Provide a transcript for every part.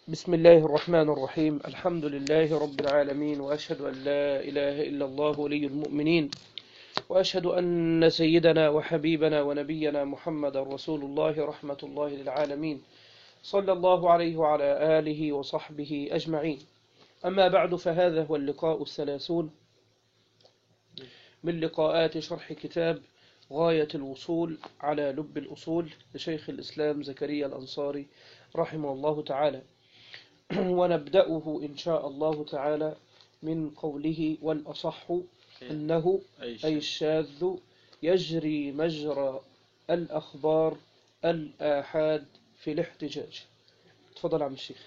بسم الله الرحمن الرحيم الحمد لله رب العالمين وأشهد أن لا إله إلا الله ولي المؤمنين وأشهد أن سيدنا وحبيبنا ونبينا محمد رسول الله رحمة الله للعالمين صلى الله عليه وعلى آله وصحبه أجمعين أما بعد فهذا هو اللقاء الثلاثون من لقاءات شرح كتاب غاية الوصول على لب الأصول لشيخ الإسلام زكريا الأنصاري رحمه الله تعالى ونبدأه إن شاء الله تعالى من قوله والأصح أنه أي الشاذ يجري مجرى الأخبار الآحاد في الاحتجاج تفضل عم الشيخ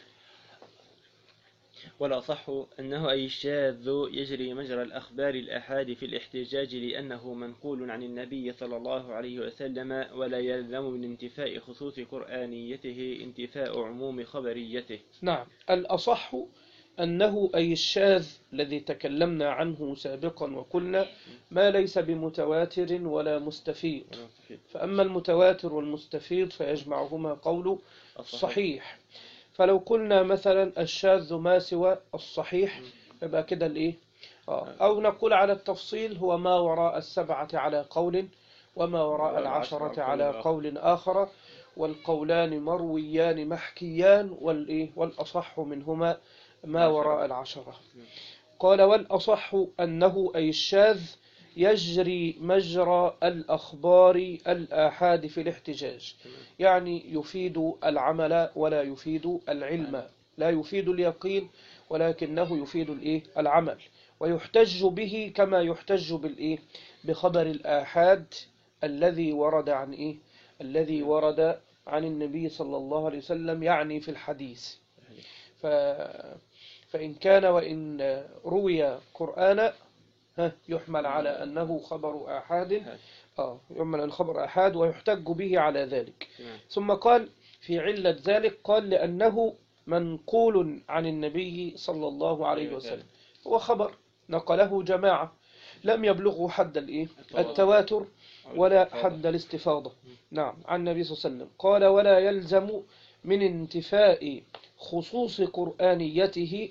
والأصح أنه أي الشاذ يجري مجرى الأخبار الآحاد في الاحتجاج لأنه منقول عن النبي صلى الله عليه وسلم ولا يلزم من انتفاء خصوص قرآنيته انتفاء عموم خبريته نعم الأصح أنه أي الشاذ الذي تكلمنا عنه سابقا وقلنا ما ليس بمتواتر ولا مستفيض فأما المتواتر والمستفيض فيجمعهما قول الصحيح فلو قلنا مثلا الشاذ ما سوى الصحيح يبقى كده الايه آه. او نقول على التفصيل هو ما وراء السبعة على قول وما وراء العشرة على قول آخر والقولان مرويان محكيان والايه والاصح منهما ما وراء العشرة قال والاصح انه اي الشاذ يجري مجرى الأخبار الآحاد في الاحتجاج يعني يفيد العمل ولا يفيد العلم لا يفيد اليقين ولكنه يفيد الإيه العمل ويحتج به كما يحتج بالإيه بخبر الآحاد الذي ورد عن إيه الذي ورد عن النبي صلى الله عليه وسلم يعني في الحديث ف فإن كان وإن روي قرآن يحمل على أنه خبر آحاد آه يحمل أن خبر آحاد ويحتج به على ذلك ثم قال في علة ذلك قال لأنه منقول عن النبي صلى الله عليه وسلم هو خبر نقله جماعة لم يبلغه حد الإيه؟ التواتر ولا حد الاستفاضة نعم عن النبي صلى الله عليه وسلم قال ولا يلزم من انتفاء خصوص قرآنيته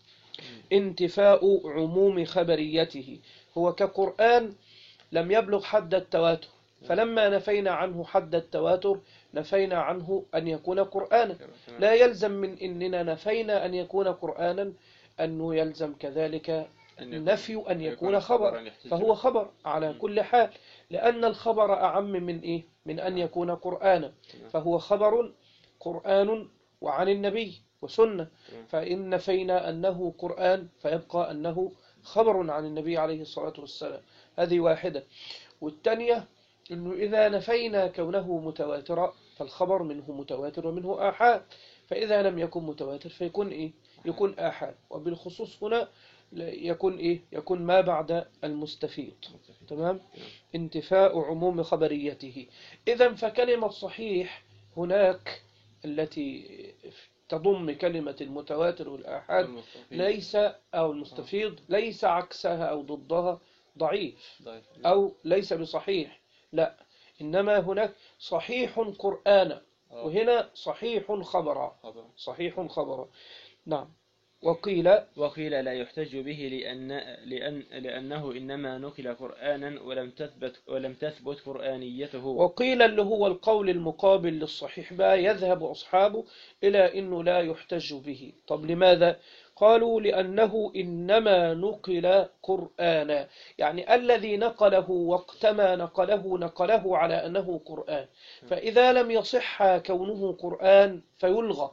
انتفاء عموم خبريته هو كقرآن لم يبلغ حد التواتر فلما نفينا عنه حد التواتر نفينا عنه أن يكون قرآنا لا يلزم من إننا نفينا أن يكون قرآنا أنه يلزم كذلك نفي أن يكون خبر فهو خبر على كل حال لأن الخبر أعم من إيه من أن يكون قرآنا فهو خبر قرآن وعن النبي وسنة فإن نفينا أنه قرآن فيبقى أنه خبر عن النبي عليه الصلاة والسلام هذه واحدة والثانية أنه إذا نفينا كونه متواترا فالخبر منه متواتر ومنه آحاد فإذا لم يكن متواتر فيكون إيه يكون آحاد وبالخصوص هنا يكون إيه يكون ما بعد المستفيض تمام انتفاء عموم خبريته إذا فكلمة صحيح هناك التي تضم كلمة المتواتر والآحاد ليس أو المستفيض ليس عكسها أو ضدها ضعيف أو ليس بصحيح لا إنما هناك صحيح قرآن وهنا صحيح خبرا صحيح خبرا نعم وقيل وقيل لا يحتج به لأن لأن لأنه إنما نقل قرآنا ولم تثبت ولم تثبت قرآنيته وقيل اللي هو القول المقابل للصحيح بقى يذهب أصحابه إلى أنه لا يحتج به طب لماذا؟ قالوا لأنه إنما نقل قرآنا يعني الذي نقله وقتما نقله نقله على أنه قرآن فإذا لم يصح كونه قرآن فيلغى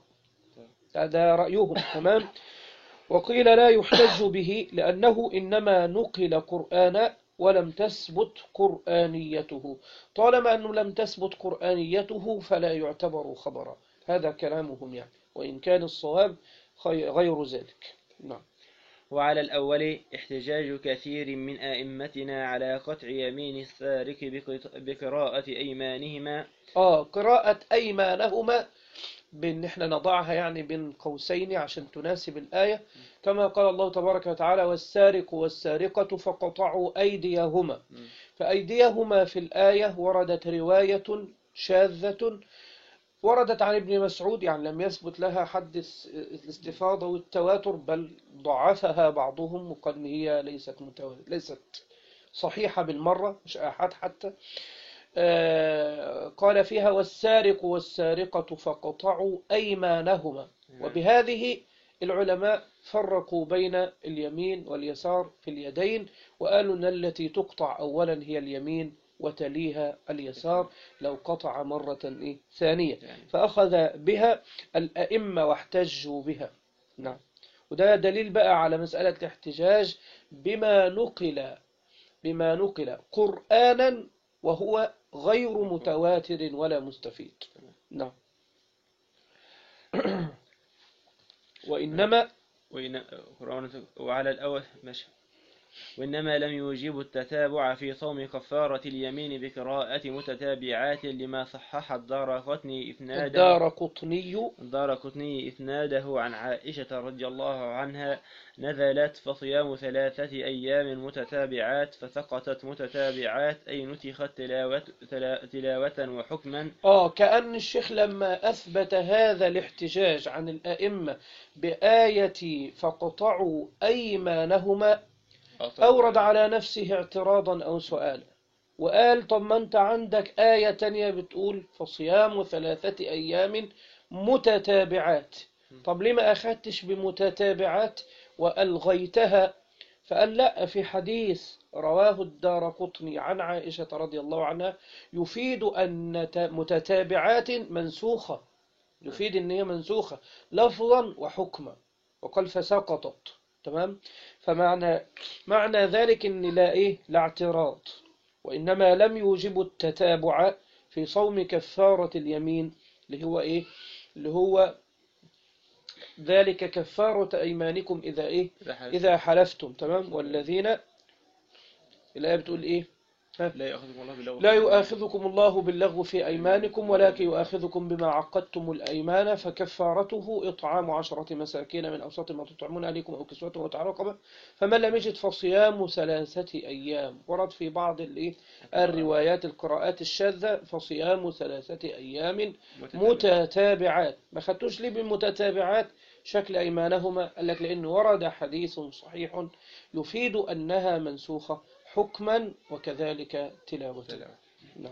هذا رأيهم تمام وقيل لا يحتج به لأنه إنما نقل قرآنا ولم تثبت قرآنيته طالما أنه لم تثبت قرآنيته فلا يعتبر خبرا هذا كلامهم يعني وإن كان الصواب غير ذلك نعم وعلى الأول احتجاج كثير من أئمتنا على قطع يمين السارق بقراءة أيمانهما آه قراءة أيمانهما بأن احنا نضعها يعني بين قوسين عشان تناسب الآية كما قال الله تبارك وتعالى والسارق والسارقة فقطعوا أيديهما فأيديهما في الآية وردت رواية شاذة وردت عن ابن مسعود يعني لم يثبت لها حد الس- الاستفاضة والتواتر بل ضعفها بعضهم وقال إن هي ليست متواتر ليست صحيحة بالمرة مش آحاد حتى آه، قال فيها والسارق والسارقة فقطعوا أيمانهما وبهذه العلماء فرقوا بين اليمين واليسار في اليدين وقالوا أن التي تقطع أولا هي اليمين وتليها اليسار لو قطع مرة إيه ثانية يعني فأخذ بها الأئمة واحتجوا بها نعم وده دليل بقى على مسألة الاحتجاج بما نقل بما نقل قرآنا وهو غير متواتر ولا مستفيد نعم وإنما وإن قرآن وعلى الأول ماشي وإنما لم يوجب التتابع في صوم كفارة اليمين بقراءة متتابعات لما صحح الدار قطني إسناده الدار قطني الدار قطني إسناده عن عائشة رضي الله عنها نزلت فصيام ثلاثة أيام متتابعات فسقطت متتابعات أي نسخت تلاوة, تلا- تلاوة وحكما آه كأن الشيخ لما أثبت هذا الاحتجاج عن الأئمة بآية فقطعوا أيمانهما أورد على نفسه اعتراضا أو سؤالا وقال طب ما أنت عندك آية تانية بتقول فصيام ثلاثة أيام متتابعات طب ليه ما أخدتش بمتتابعات وألغيتها فقال لا في حديث رواه الدار قطني عن عائشة رضي الله عنها يفيد أن ت- متتابعات منسوخة يفيد أن هي منسوخة لفظا وحكما وقال فسقطت تمام فمعنى معنى ذلك ان لا ايه لا اعتراض وانما لم يوجب التتابع في صوم كفارة اليمين اللي هو ايه اللي هو ذلك كفارة ايمانكم اذا ايه اذا حلفتم تمام والذين الآية بتقول ايه لا يأخذكم الله باللغو لا يؤاخذكم الله باللغو في أيمانكم ولكن يؤاخذكم بما عقدتم الأيمان فكفارته إطعام عشرة مساكين من أوسط ما تطعمون عليكم أو كسوتهم وتعرقبة فمن لم يجد فصيام ثلاثة أيام ورد في بعض الإيه؟ الروايات القراءات الشاذة فصيام ثلاثة أيام متتابعات ما خدتوش ليه بالمتتابعات شكل أيمانهما قال لك لأن ورد حديث صحيح يفيد أنها منسوخة حكما وكذلك تلاوة نعم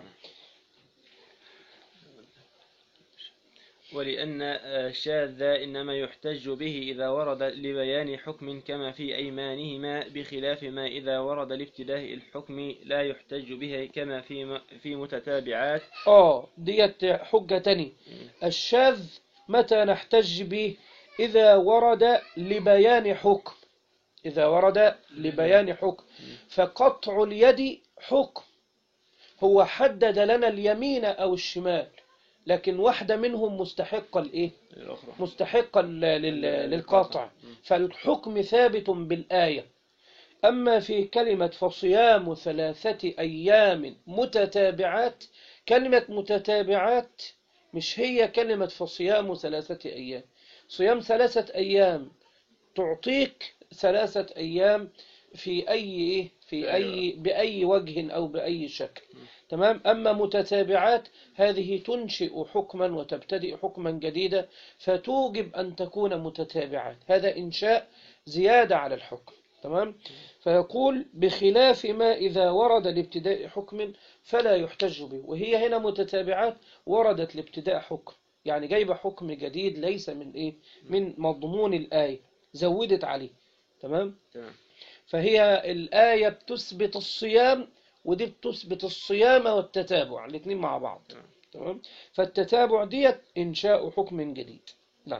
ولأن الشاذ إنما يحتج به إذا ورد لبيان حكم كما في أيمانهما بخلاف ما إذا ورد لابتداء الحكم لا يحتج به كما في في متتابعات آه ديت حجة تاني الشاذ متى نحتج به إذا ورد لبيان حكم إذا ورد لبيان حكم فقطع اليد حكم هو حدد لنا اليمين أو الشمال لكن واحدة منهم مستحقة الإيه؟ الأخرى مستحقة لل- لل- للقطع فالحكم ثابت بالآية أما في كلمة فصيام ثلاثة أيام متتابعات كلمة متتابعات مش هي كلمة فصيام ثلاثة أيام صيام ثلاثة أيام تعطيك ثلاثة أيام في أي إيه؟ في أي بأي وجه أو بأي شكل تمام أما متتابعات هذه تنشئ حكما وتبتدئ حكما جديدا فتوجب أن تكون متتابعات هذا إنشاء زيادة على الحكم تمام فيقول بخلاف ما إذا ورد لابتداء حكم فلا يحتج به وهي هنا متتابعات وردت لابتداء حكم يعني جايبة حكم جديد ليس من إيه من مضمون الآية زودت عليه تمام تمام فهي الآية بتثبت الصيام ودي بتثبت الصيام والتتابع الاثنين مع بعض تمام. تمام فالتتابع ديت إنشاء حكم جديد نعم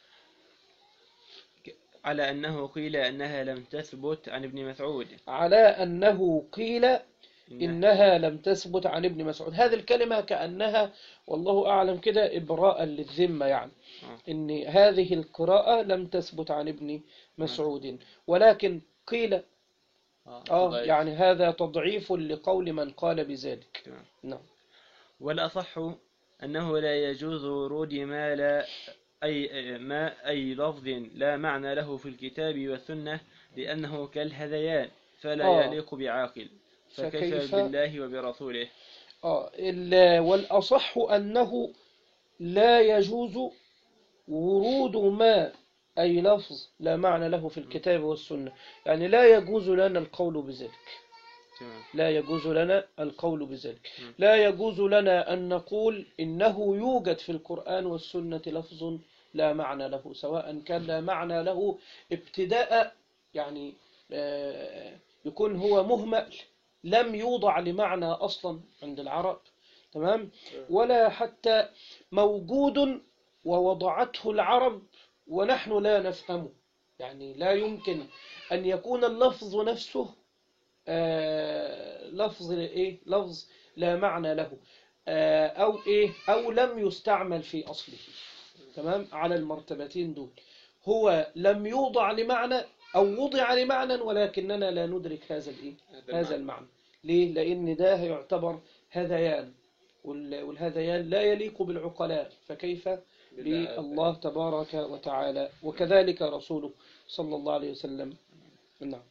على أنه قيل أنها لم تثبت عن ابن مسعود على أنه قيل إنها إنها لم تثبت عن ابن مسعود هذه الكلمة كأنها والله أعلم كده إبراء للذمة يعني آه. إن هذه القراءة لم تثبت عن ابن مسعود ولكن قيل آه تضعيف. يعني هذا تضعيف لقول من قال بذلك تمام. نعم والأصح أنه لا يجوز ورود ما لا أي ما أي لفظ لا معنى له في الكتاب والسنة لأنه كالهذيان فلا آه. يليق بعاقل فكيف فكيف- بالله وبرسوله آه ال- والأصح أنه لا يجوز ورود ما أي لفظ لا معنى له في الكتاب والسنة يعني لا يجوز لنا القول بذلك تمام لا يجوز لنا القول بذلك م. لا يجوز لنا أن نقول إنه يوجد في القرآن والسنة لفظ لا معنى له سواء كان لا معنى له ابتداء يعني آه، يكون هو مهمل لم يوضع لمعنى أصلا عند العرب تمام ولا حتى موجود ووضعته العرب ونحن لا نفهمه يعني لا يمكن أن يكون اللفظ نفسه آه، لفظ إيه لفظ لا معنى له آه، أو إيه أو لم يستعمل في أصله تمام على المرتبتين دول هو لم يوضع لمعنى أو وضع لمعنى ولكننا لا ندرك هذا الإيه هذا المعنى ليه لأن ده يعتبر هذيان وال- والهذيان لا يليق بالعقلاء فكيف بالله تبارك وتعالى وكذلك رسوله صلى الله عليه وسلم نعم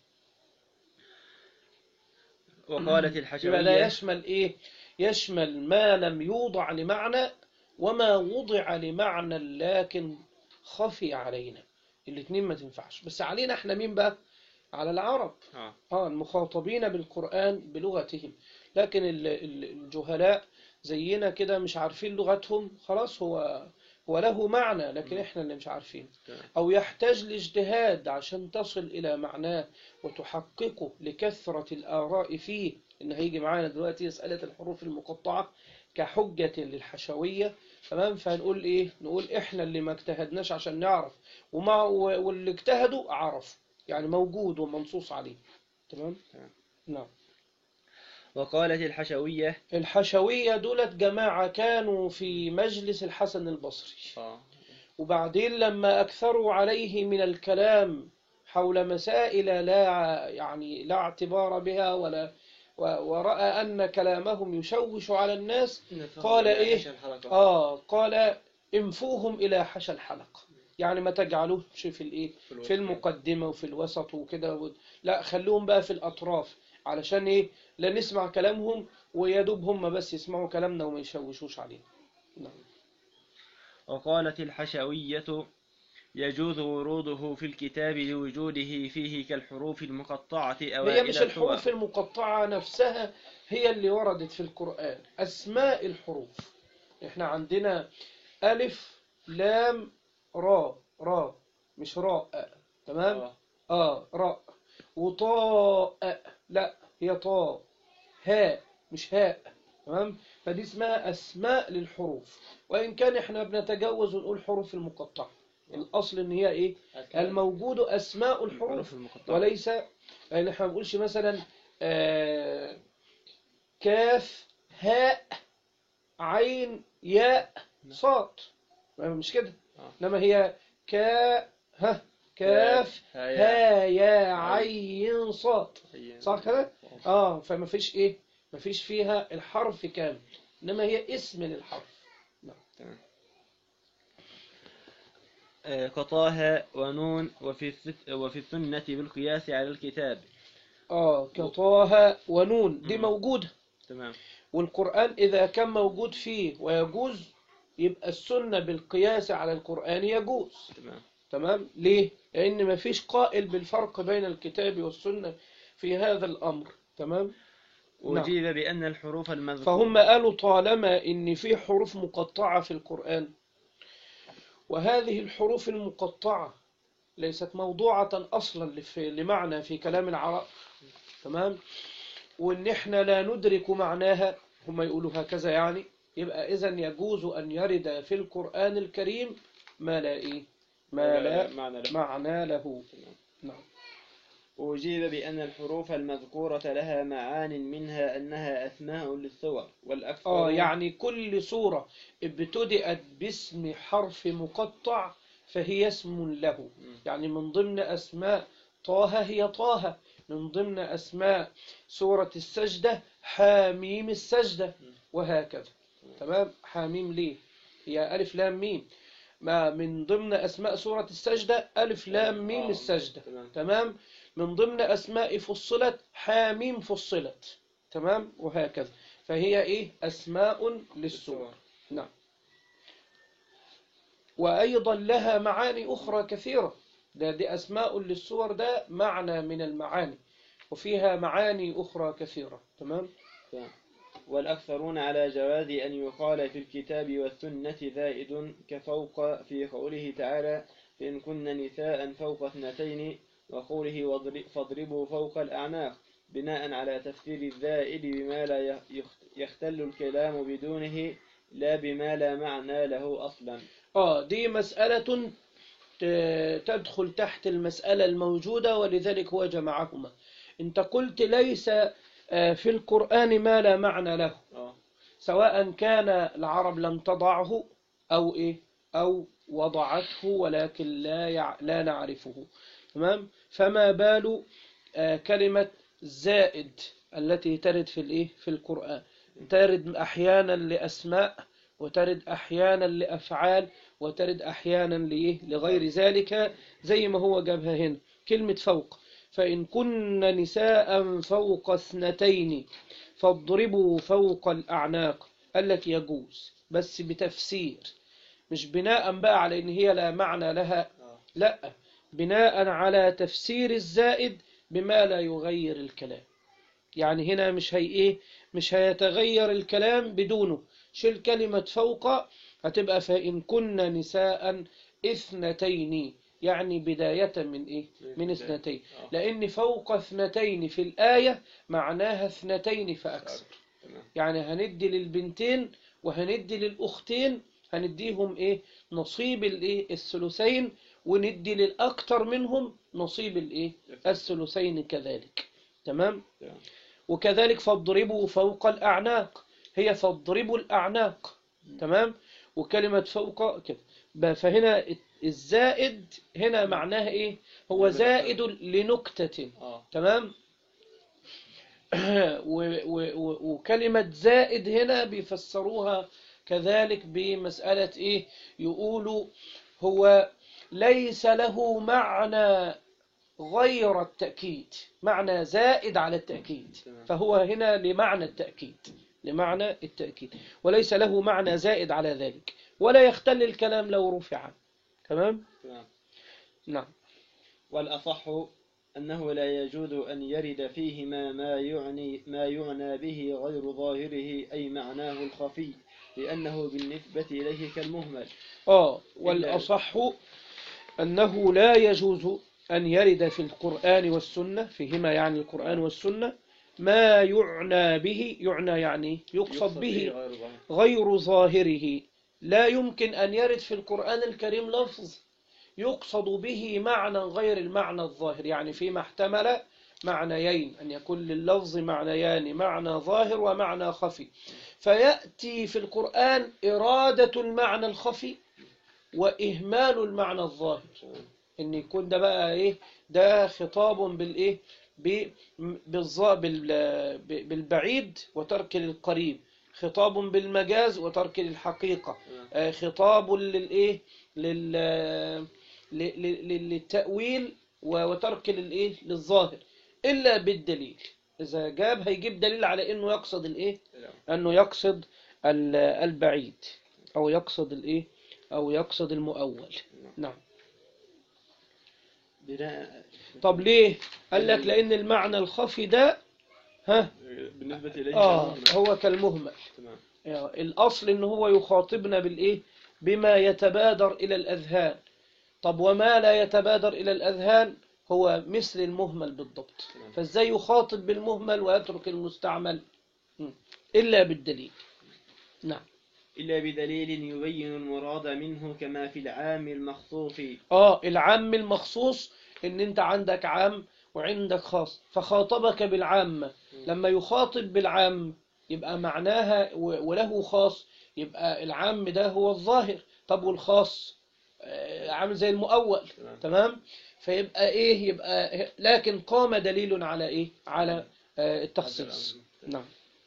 وقالت يبقى لا الحشوية يشمل إيه يشمل ما لم يوضع لمعنى وما وضع لمعنى لكن خفي علينا الاثنين ما تنفعش بس علينا احنا مين بقى على العرب آه. اه المخاطبين بالقرآن بلغتهم لكن ال- ال- الجهلاء زينا كده مش عارفين لغتهم خلاص هو هو له معنى لكن احنا اللي مش عارفين تمام. أو يحتاج لاجتهاد عشان تصل إلى معناه وتحققه لكثرة الآراء فيه إن هيجي معانا دلوقتي مسألة الحروف المقطعة كحجة للحشوية تمام فهنقول إيه نقول إحنا اللي ما اجتهدناش عشان نعرف وما واللي اجتهدوا عرفوا يعني موجود ومنصوص عليه تمام تمام. نعم وقالت الحشوية الحشوية دولت جماعة كانوا في مجلس الحسن البصري آه. وبعدين لما أكثروا عليه من الكلام حول مسائل لا يعني لا اعتبار بها ولا و- ورأى أن كلامهم يشوش على الناس قال إيه آه قال انفوهم إلى حشى الحلقة يعني ما تجعلوش في الإيه في المقدمة وفي الوسط وكده و- لا خلوهم بقى في الأطراف علشان إيه لا نسمع كلامهم ويدوب هم بس يسمعوا كلامنا وما يشوشوش علينا نعم. وقالت الحشوية يجوز وروده في الكتاب لوجوده فيه كالحروف المقطعة أوائل هي مش الحروف الحروف المقطعة نفسها هي اللي وردت في القرآن أسماء الحروف إحنا عندنا ألف لام را را مش راء تمام آه. آه راء وطاء لا هي طاء هاء مش هاء تمام فدي اسمها أسماء للحروف وإن كان إحنا بنتجوز ونقول حروف المقطعة الأصل إن هي إيه الموجود أسماء الحروف الحروف المقطعة وليس يعني احنا ما بنقولش مثلا آه، كاف هاء عين ياء صاد مش كده آه. انما هي كا ها كاف ها يا. ها يا عين صاد هي- صح كده اه فما فيش ايه ما فيش فيها الحرف كامل انما هي اسم للحرف تمام. آه، كطه ونون وفي الث- وفي السنة بالقياس على الكتاب اه كطه ونون دي مم. موجودة تمام والقرآن إذا كان موجود فيه ويجوز يبقى السنة بالقياس على القرآن يجوز تمام تمام ليه؟ لأن مفيش قائل بالفرق بين الكتاب والسنة في هذا الأمر تمام وأجيب بأن الحروف المذكورة فهم قالوا طالما إن في حروف مقطعة في القرآن وهذه الحروف المقطعة ليست موضوعة أصلا لف- لمعنى في كلام العرب تمام وإن إحنا لا ندرك معناها هم يقولوا هكذا يعني يبقى إذا يجوز أن يرد في القرآن الكريم ما لا إيه ما لا معنى له. معنى له نعم أجيب بأن الحروف المذكورة لها معان منها أنها أسماء للصور والأكثر آه يعني كل سورة ابتدأت باسم حرف مقطع فهي اسم له يعني من ضمن أسماء طه هي طه من ضمن أسماء سورة السجدة حاميم السجدة وهكذا تمام حاميم ليه هي ألف لام ميم ما من ضمن أسماء سورة السجدة ألف لام ميم آه، السجدة تمام. تمام من ضمن أسماء فصلت حاميم فصلت تمام وهكذا فهي إيه أسماء للسور نعم وأيضا لها معاني أخرى كثيرة ده دي أسماء للسور ده معنى من المعاني وفيها معاني أخرى كثيرة تمام والأكثرون على جواز أن يقال في الكتاب والسنة زائد كفوق في قوله تعالى فإن كن نساء فوق اثنتين وقوله واضرب- فاضربوا فوق الأعناق بناء على تفسير الزائد بما لا يخ- يختل الكلام بدونه لا بما لا معنى له أصلا آه دي مسألة ت- تدخل تحت المسألة الموجودة ولذلك هو جمعهما أنت قلت ليس آه، في القرآن ما لا معنى له آه. سواء كان العرب لم تضعه أو إيه أو وضعته ولكن لا يع... لا نعرفه تمام فما بال آه، كلمة زائد التي ترد في الإيه في القرآن ترد أحيانا لأسماء وترد أحيانا لأفعال وترد أحيانا لإيه لغير ذلك زي ما هو جابها هنا كلمة فوق فإن كن نساء فوق اثنتين فاضربوا فوق الأعناق التي يجوز بس بتفسير مش بناء بقى على إن هي لا معنى لها آه. لا بناء على تفسير الزائد بما لا يغير الكلام يعني هنا مش هي إيه مش هيتغير الكلام بدونه شيل كلمة فوق هتبقى فإن كن نساء اثنتين يعني بداية من إيه من اثنتين آه. لأن فوق اثنتين في الآية معناها اثنتين فأكثر تمام. يعني هندي للبنتين وهندي للأختين هنديهم إيه نصيب الإيه الثلثين وندي للأكثر منهم نصيب الإيه الثلثين كذلك تمام تمام. وكذلك فاضربوا فوق الأعناق هي فاضربوا الأعناق تمام وكلمة فوق كده ب- فهنا الزائد هنا معناها إيه هو زائد لنكتة آه. تمام و- و- و- وكلمة زائد هنا بيفسروها كذلك بمسألة إيه يقولوا هو ليس له معنى غير التأكيد معنى زائد على التأكيد تمام. فهو هنا لمعنى التأكيد لمعنى التأكيد وليس له معنى زائد على ذلك ولا يختل الكلام لو رفع تمام تمام. نعم والأصح أنه لا يجوز أن يرد فيهما ما يعني ما يعنى به غير ظاهره أي معناه الخفي لأنه بالنسبة إليه كالمهمل آه والأصح أنه لا يجوز أن يرد في القرآن والسنة فيهما يعني القرآن والسنة ما يعنى به يعنى يعني يقصد به غير ظاهر غير ظاهره لا يمكن أن يرد في القرآن الكريم لفظ يقصد به معنى غير المعنى الظاهر يعني فيما احتمل معنيين أن يكون لللفظ معنيان معنى ظاهر ومعنى خفي فيأتي في القرآن إرادة المعنى الخفي وإهمال المعنى الظاهر ان يكون ده بقى ايه ده خطاب بالايه ب- بالظا- بال- ب- بالبعيد وترك للقريب خطاب بالمجاز وترك للحقيقة آه، خطاب للايه لل ل- ل- للتأويل و- وترك للايه للظاهر الا بالدليل اذا جاب هيجيب دليل على انه يقصد الايه انه يقصد ال- البعيد او يقصد الايه او يقصد المؤول نعم بناء طب ليه قال لك لان المعنى الخفي ده ها بالنسبة إليه اه كالمهمل. هو كالمهمل تمام يعني الاصل ان هو يخاطبنا بالايه بما يتبادر الى الاذهان طب وما لا يتبادر الى الاذهان هو مثل المهمل بالضبط تمام. فازاي يخاطب بالمهمل ويترك المستعمل مم. الا بالدليل نعم إلا بدليل يبين المراد منه كما في العام المخصوص اه العام المخصوص ان انت عندك عام وعندك خاص فخاطبك بالعامة لما يخاطب بالعام يبقى معناها و- وله خاص يبقى العام ده هو الظاهر طب والخاص آه، عامل زي المؤول تمام. تمام فيبقى ايه يبقى لكن قام دليل على ايه على آه، التخصيص نعم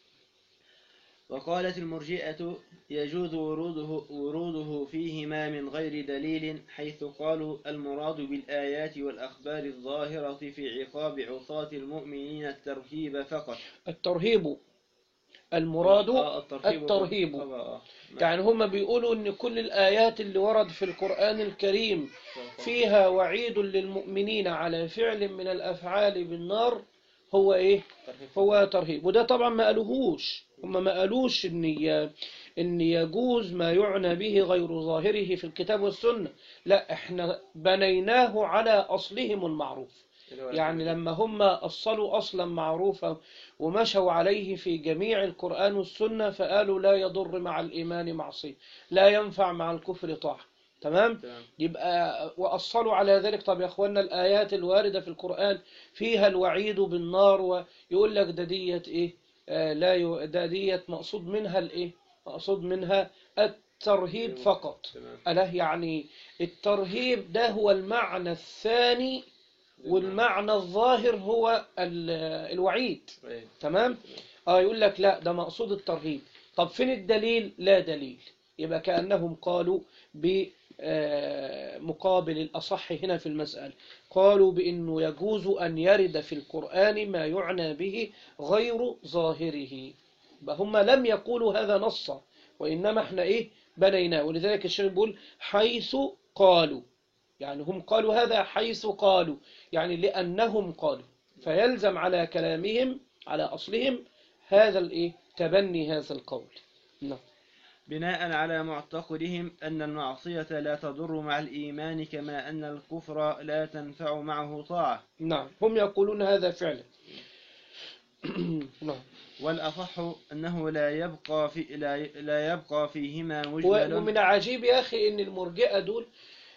وقالت المرجئة يجوز وروده, وروده فيهما من غير دليل حيث قالوا المراد بالآيات والأخبار الظاهرة في عقاب عصاة المؤمنين الترهيب فقط الترهيب المراد آه، الترهيب الترهيب. آه، آه. يعني هم بيقولوا ان كل الآيات اللي ورد في القرآن الكريم فيها وعيد للمؤمنين على فعل من الأفعال بالنار هو ايه هو ترهيب وده طبعا ما قالوهوش هم ما قالوش ان ي- ان يجوز ما يعنى به غير ظاهره في الكتاب والسنة لا احنا بنيناه على أصلهم المعروف يعني لما هم أصلوا أصلا معروفا ومشوا عليه في جميع القرآن والسنة فقالوا لا يضر مع الإيمان معصية لا ينفع مع الكفر طاعة تمام تمام يبقى وأصلوا على ذلك طب يا أخوانا الآيات الواردة في القرآن فيها الوعيد بالنار ويقول لك ده ديت إيه آه لا ي... ده ديت مقصود منها الإيه مقصود منها الترهيب فقط تمام ألا يعني الترهيب ده هو المعنى الثاني والمعنى الظاهر هو ال- الوعيد إيه. تمام اه يقول لك لا ده مقصود الترهيب طب فين الدليل لا دليل يبقى كأنهم قالوا بمقابل الأصح هنا في المسألة قالوا بأنه يجوز أن يرد في القرآن ما يعنى به غير ظاهره يبقى هم لم يقولوا هذا نصا وإنما احنا إيه بنيناه ولذلك الشيخ بيقول حيث قالوا يعني هم قالوا هذا حيث قالوا يعني لأنهم قالوا فيلزم على كلامهم على أصلهم هذا الإيه تبني هذا القول نعم بناء على معتقدهم أن المعصية لا تضر مع الإيمان كما أن الكفر لا تنفع معه طاعة نعم هم يقولون هذا فعلا نعم والأصح أنه لا يبقى في لا, لا يبقى فيهما و- مجمل ومن عجيب يا أخي إن المرجئة دول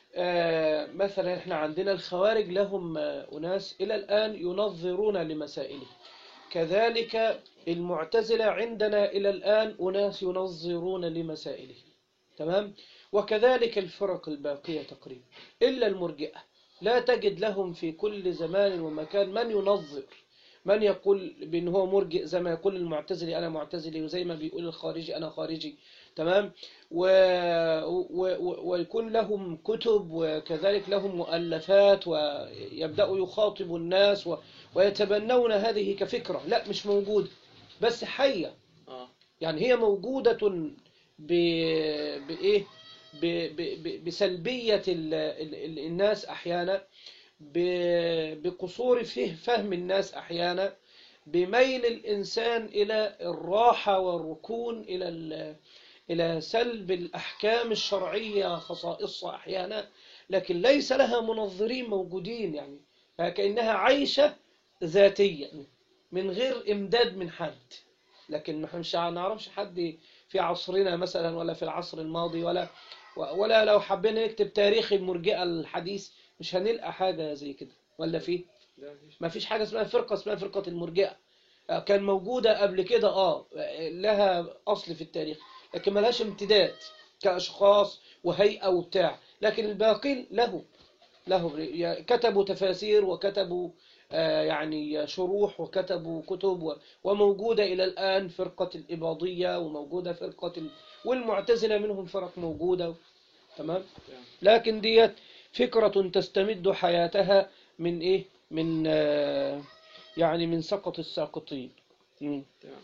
آه، مثلا احنا عندنا الخوارج لهم آه، أناس إلى الآن ينظرون لمسائله كذلك المعتزلة عندنا إلى الآن أناس ينظرون لمسائله تمام وكذلك الفرق الباقية تقريبا إلا المرجئة لا تجد لهم في كل زمان ومكان من ينظر من يقول بأن هو مرجئ زي ما يقول المعتزلي أنا معتزلي وزي ما بيقول الخارجي أنا خارجي تمام و... و... و... ويكون لهم كتب وكذلك لهم مؤلفات ويبدأوا يخاطبوا الناس و... ويتبنون هذه كفكرة لا مش موجودة بس حية آه. يعني هي موجودة ب... بإيه ب... ب... ب... بسلبية ال... ال... ال- الناس أحيانا ب... بقصور فيه فهم الناس أحيانا بميل الإنسان إلى الراحة والركون إلى ال... إلى سلب الأحكام الشرعية خصائصها أحيانا لكن ليس لها منظرين موجودين يعني كأنها عايشة ذاتيا من غير إمداد من حد لكن نحن مش نعرفش حد في عصرنا مثلا ولا في العصر الماضي ولا ولا لو حبينا نكتب تاريخ المرجئة الحديث مش هنلقى حاجة زي كده ولا فيه لا مفيش. ما فيش حاجة اسمها فرقة اسمها فرقة المرجئة آه، كان موجودة قبل كده اه لها أصل في التاريخ لكن ملهاش امتداد كأشخاص وهيئة وبتاع لكن الباقين له له كتبوا تفاسير وكتبوا آه، يعني شروح وكتبوا كتب و- وموجودة إلى الآن فرقة الإباضية وموجودة فرقة ال... والمعتزلة منهم فرق موجودة تمام لكن ديت فكرة تستمد حياتها من إيه من آه، يعني من سقط الساقطين مم. تمام.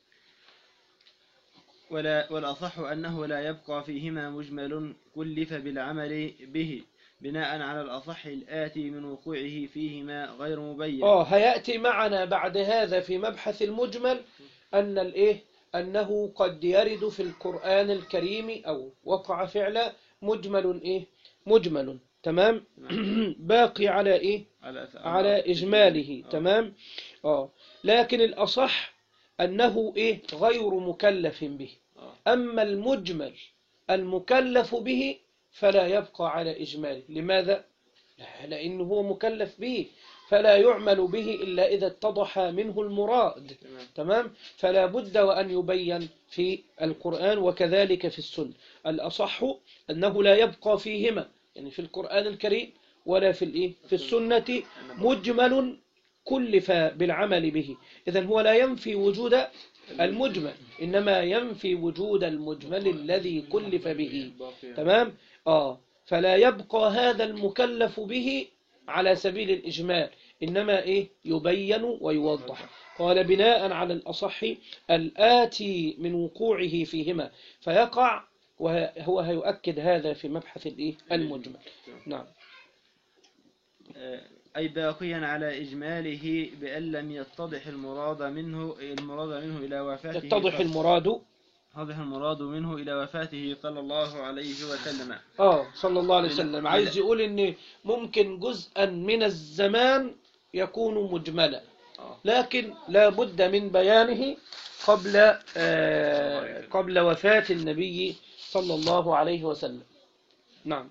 ولا والأصح أنه لا يبقى فيهما مجمل كلف بالعمل به بناء على الأصح الآتي من وقوعه فيهما غير مبين اه هيأتي معنا بعد هذا في مبحث المجمل أن الإيه أنه قد يرد في القرآن الكريم أو وقع فعلا مجمل إيه مجمل تمام باقي على إيه على, على إجماله آه. تمام اه لكن الأصح أنه إيه غير مكلف به آه. أما المجمل المكلف به فلا يبقى على إجماله لماذا؟ لا، لأنه هو مكلف به فلا يعمل به إلا إذا اتضح منه المراد تمام. تمام فلا بد وأن يبين في القرآن وكذلك في السنة الأصح أنه لا يبقى فيهما يعني في القرآن الكريم ولا في الإيه في السنة مجمل كلف بالعمل به إذن هو لا ينفي وجود المجمل إنما ينفي وجود المجمل الذي كلف به تمام آه فلا يبقى هذا المكلف به على سبيل الإجمال إنما إيه يبين ويوضح قال بناء على الأصح الآتي من وقوعه فيهما فيقع وهو هيؤكد هذا في مبحث الإيه المجمل نعم آه، أي باقيا على إجماله بأن لم يتضح المراد منه المراد منه إلى وفاته يتضح المراد يتضح المراد منه إلى وفاته صلى الله عليه وسلم آه صلى الله عليه وسلم عايز يقول إن ممكن جزءا من الزمان يكون مجملا آه. لكن لا بد من بيانه قبل آه قبل وفاة النبي صلى الله عليه وسلم نعم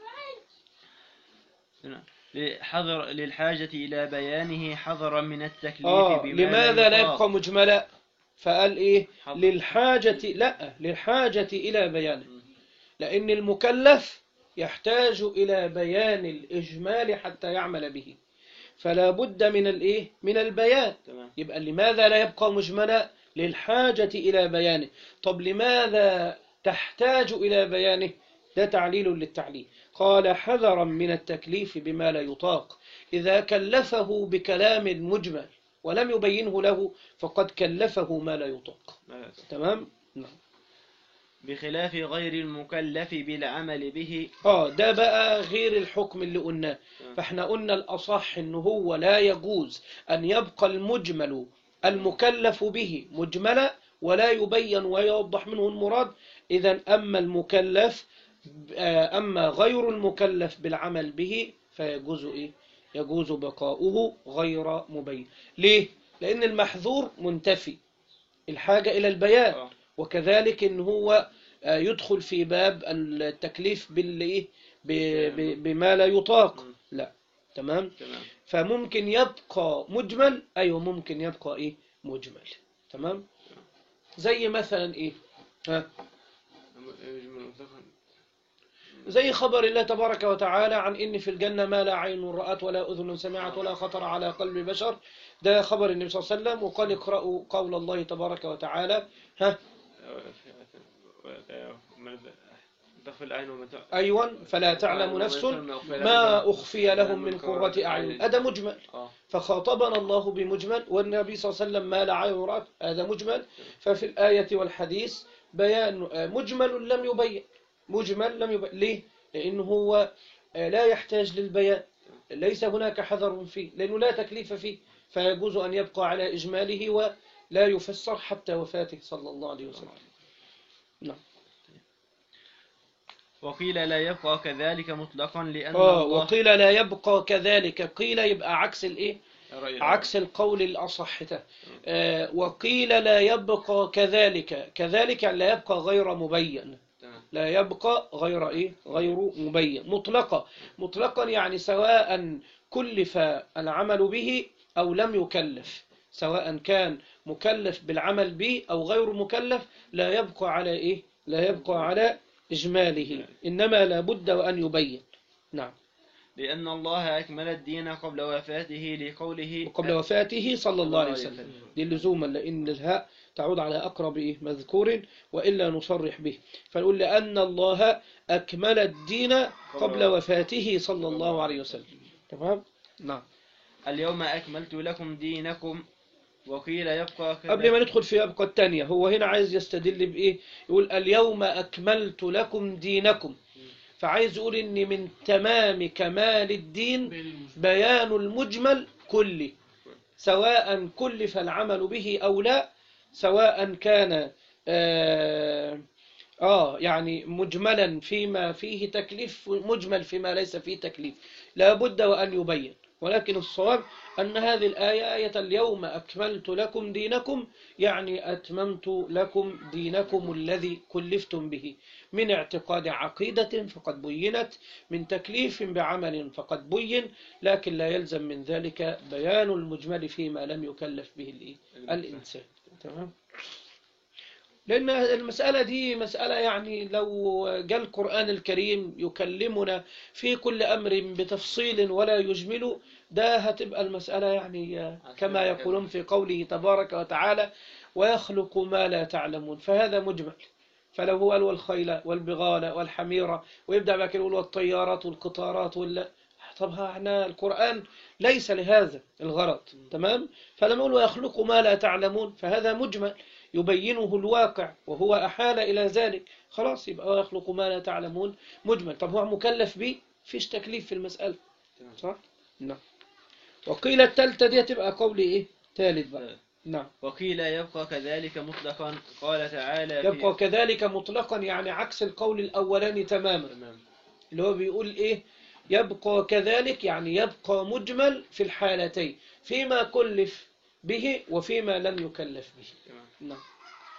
حذر للحاجة إلى بيانه حذرا من التكليف آه بما لماذا لا يطاق. يبقى مجملا فقال إيه حظ. للحاجة لا للحاجة إلى بيانه لأن المكلف يحتاج إلى بيان الإجمال حتى يعمل به فلا بد من الإيه من البيان تمام يبقى لماذا لا يبقى مجملا للحاجة إلى بيانه طب لماذا تحتاج إلى بيانه ده تعليل للتعليل قال حذرا من التكليف بما لا يطاق إذا كلفه بكلام مجمل ولم يبينه له فقد كلفه ما لا يطاق ما لا يطاق. تمام نعم بخلاف غير المكلف بالعمل به اه ده بقى غير الحكم اللي قلناه فاحنا قلنا الأصح ان هو لا يجوز أن يبقى المجمل المكلف به مجملا ولا يبين ويوضح منه المراد إذا أما المكلف آه، أما غير المكلف بالعمل به فيجوز إيه؟ يجوز بقاؤه غير مبين ليه؟ لأن المحذور منتفي الحاجة إلى البيان آه. وكذلك إن هو آه، يدخل في باب التكليف بالإيه؟ ب- ب- بما لا يطاق مم. لا تمام تمام فممكن يبقى مجمل أيوة ممكن يبقى إيه مجمل تمام زي مثلا إيه ها زي خبر الله تبارك وتعالى عن إن في الجنة ما لا عين رأت ولا أذن سمعت ولا خطر على قلب بشر ده خبر النبي صلى الله عليه وسلم وقال اقرأوا قول الله تبارك وتعالى ها تخفي العين وما تع- أيوة فلا تعلم نفس ما أخفي لهم من قرة أعين هذا مجمل آه. فخاطبنا الله بمجمل والنبي صلى الله عليه وسلم ما لا عين رأت هذا مجمل ففي الآية والحديث بيان آه، مجمل لم يبين مجمل لم يبين ليه؟ لأنه هو آه، لا يحتاج للبيان ليس هناك حذر فيه لأنه لا تكليف فيه فيجوز أن يبقى على إجماله ولا يفسر حتى وفاته صلى الله عليه وسلم نعم وقيل لا يبقى كذلك مطلقا لأن آه الله وقيل لا يبقى كذلك قيل يبقى عكس الإيه رأي عكس القول الأصح ده. آه وقيل لا يبقى كذلك كذلك يعني لا يبقى غير مبين تمام. لا يبقى غير إيه غير مبين مطلقا مطلقا يعني سواء كلف العمل به أو لم يكلف سواء كان مكلف بالعمل به أو غير مكلف لا يبقى على إيه لا يبقى على إجماله إنما لا بد وأن يبين نعم لأن الله أكمل الدين قبل وفاته لقوله وقبل وفاته صلى الله عليه وسلم دي لزوما لأن الهاء تعود على أقرب إيه مذكور وإلا نصرح به فنقول لأن الله أكمل الدين قبل وفاته صلى الله عليه وسلم تمام نعم اليوم أكملت لكم دينكم وقيل يبقى كذلك قبل ما ندخل في أبقى الثانية هو هنا عايز يستدل بإيه يقول اليوم أكملت لكم دينكم فعايز يقول إن من تمام كمال الدين بيان المجمل كله سواء كلف العمل به أو لا سواء كان آه, آه يعني مجملا فيما فيه تكليف مجمل فيما ليس فيه تكليف لا بد وأن يبين ولكن الصواب أن هذه الآية آية اليوم أكملت لكم دينكم يعني أتممت لكم دينكم الذي كلفتم به من اعتقاد عقيدة فقد بينت من تكليف بعمل فقد بين لكن لا يلزم من ذلك بيان المجمل فيما لم يكلف به الإيه؟ الإنسان تمام لأن المسألة دي مسألة يعني لو جاء القرآن الكريم يكلمنا في كل أمر بتفصيل ولا يجمل ده هتبقى المسألة يعني كما يقولون في قوله تبارك وتعالى ويخلق ما لا تعلمون فهذا مجمل فلو هو قال والخيل والبغال والحميرة ويبدأ بقى يقول والطيارات والقطارات ولا طب ها احنا القرآن ليس لهذا الغرض تمام فلما يقول ويخلق ما لا تعلمون فهذا مجمل يبينه الواقع وهو أحال إلى ذلك خلاص يبقى ويخلق ما لا تعلمون مجمل طب هو مكلف به فيش تكليف في المسألة تمام. صح؟ نعم وقيل التالتة دي تبقى قول إيه؟ تالت بقى نعم وقيل يبقى كذلك مطلقا قال تعالى في- يبقى كذلك مطلقا يعني عكس القول الأولاني تماما تمام اللي هو بيقول إيه يبقى كذلك يعني يبقى مجمل في الحالتين فيما كلف به وفيما لم يكلف به تمام نعم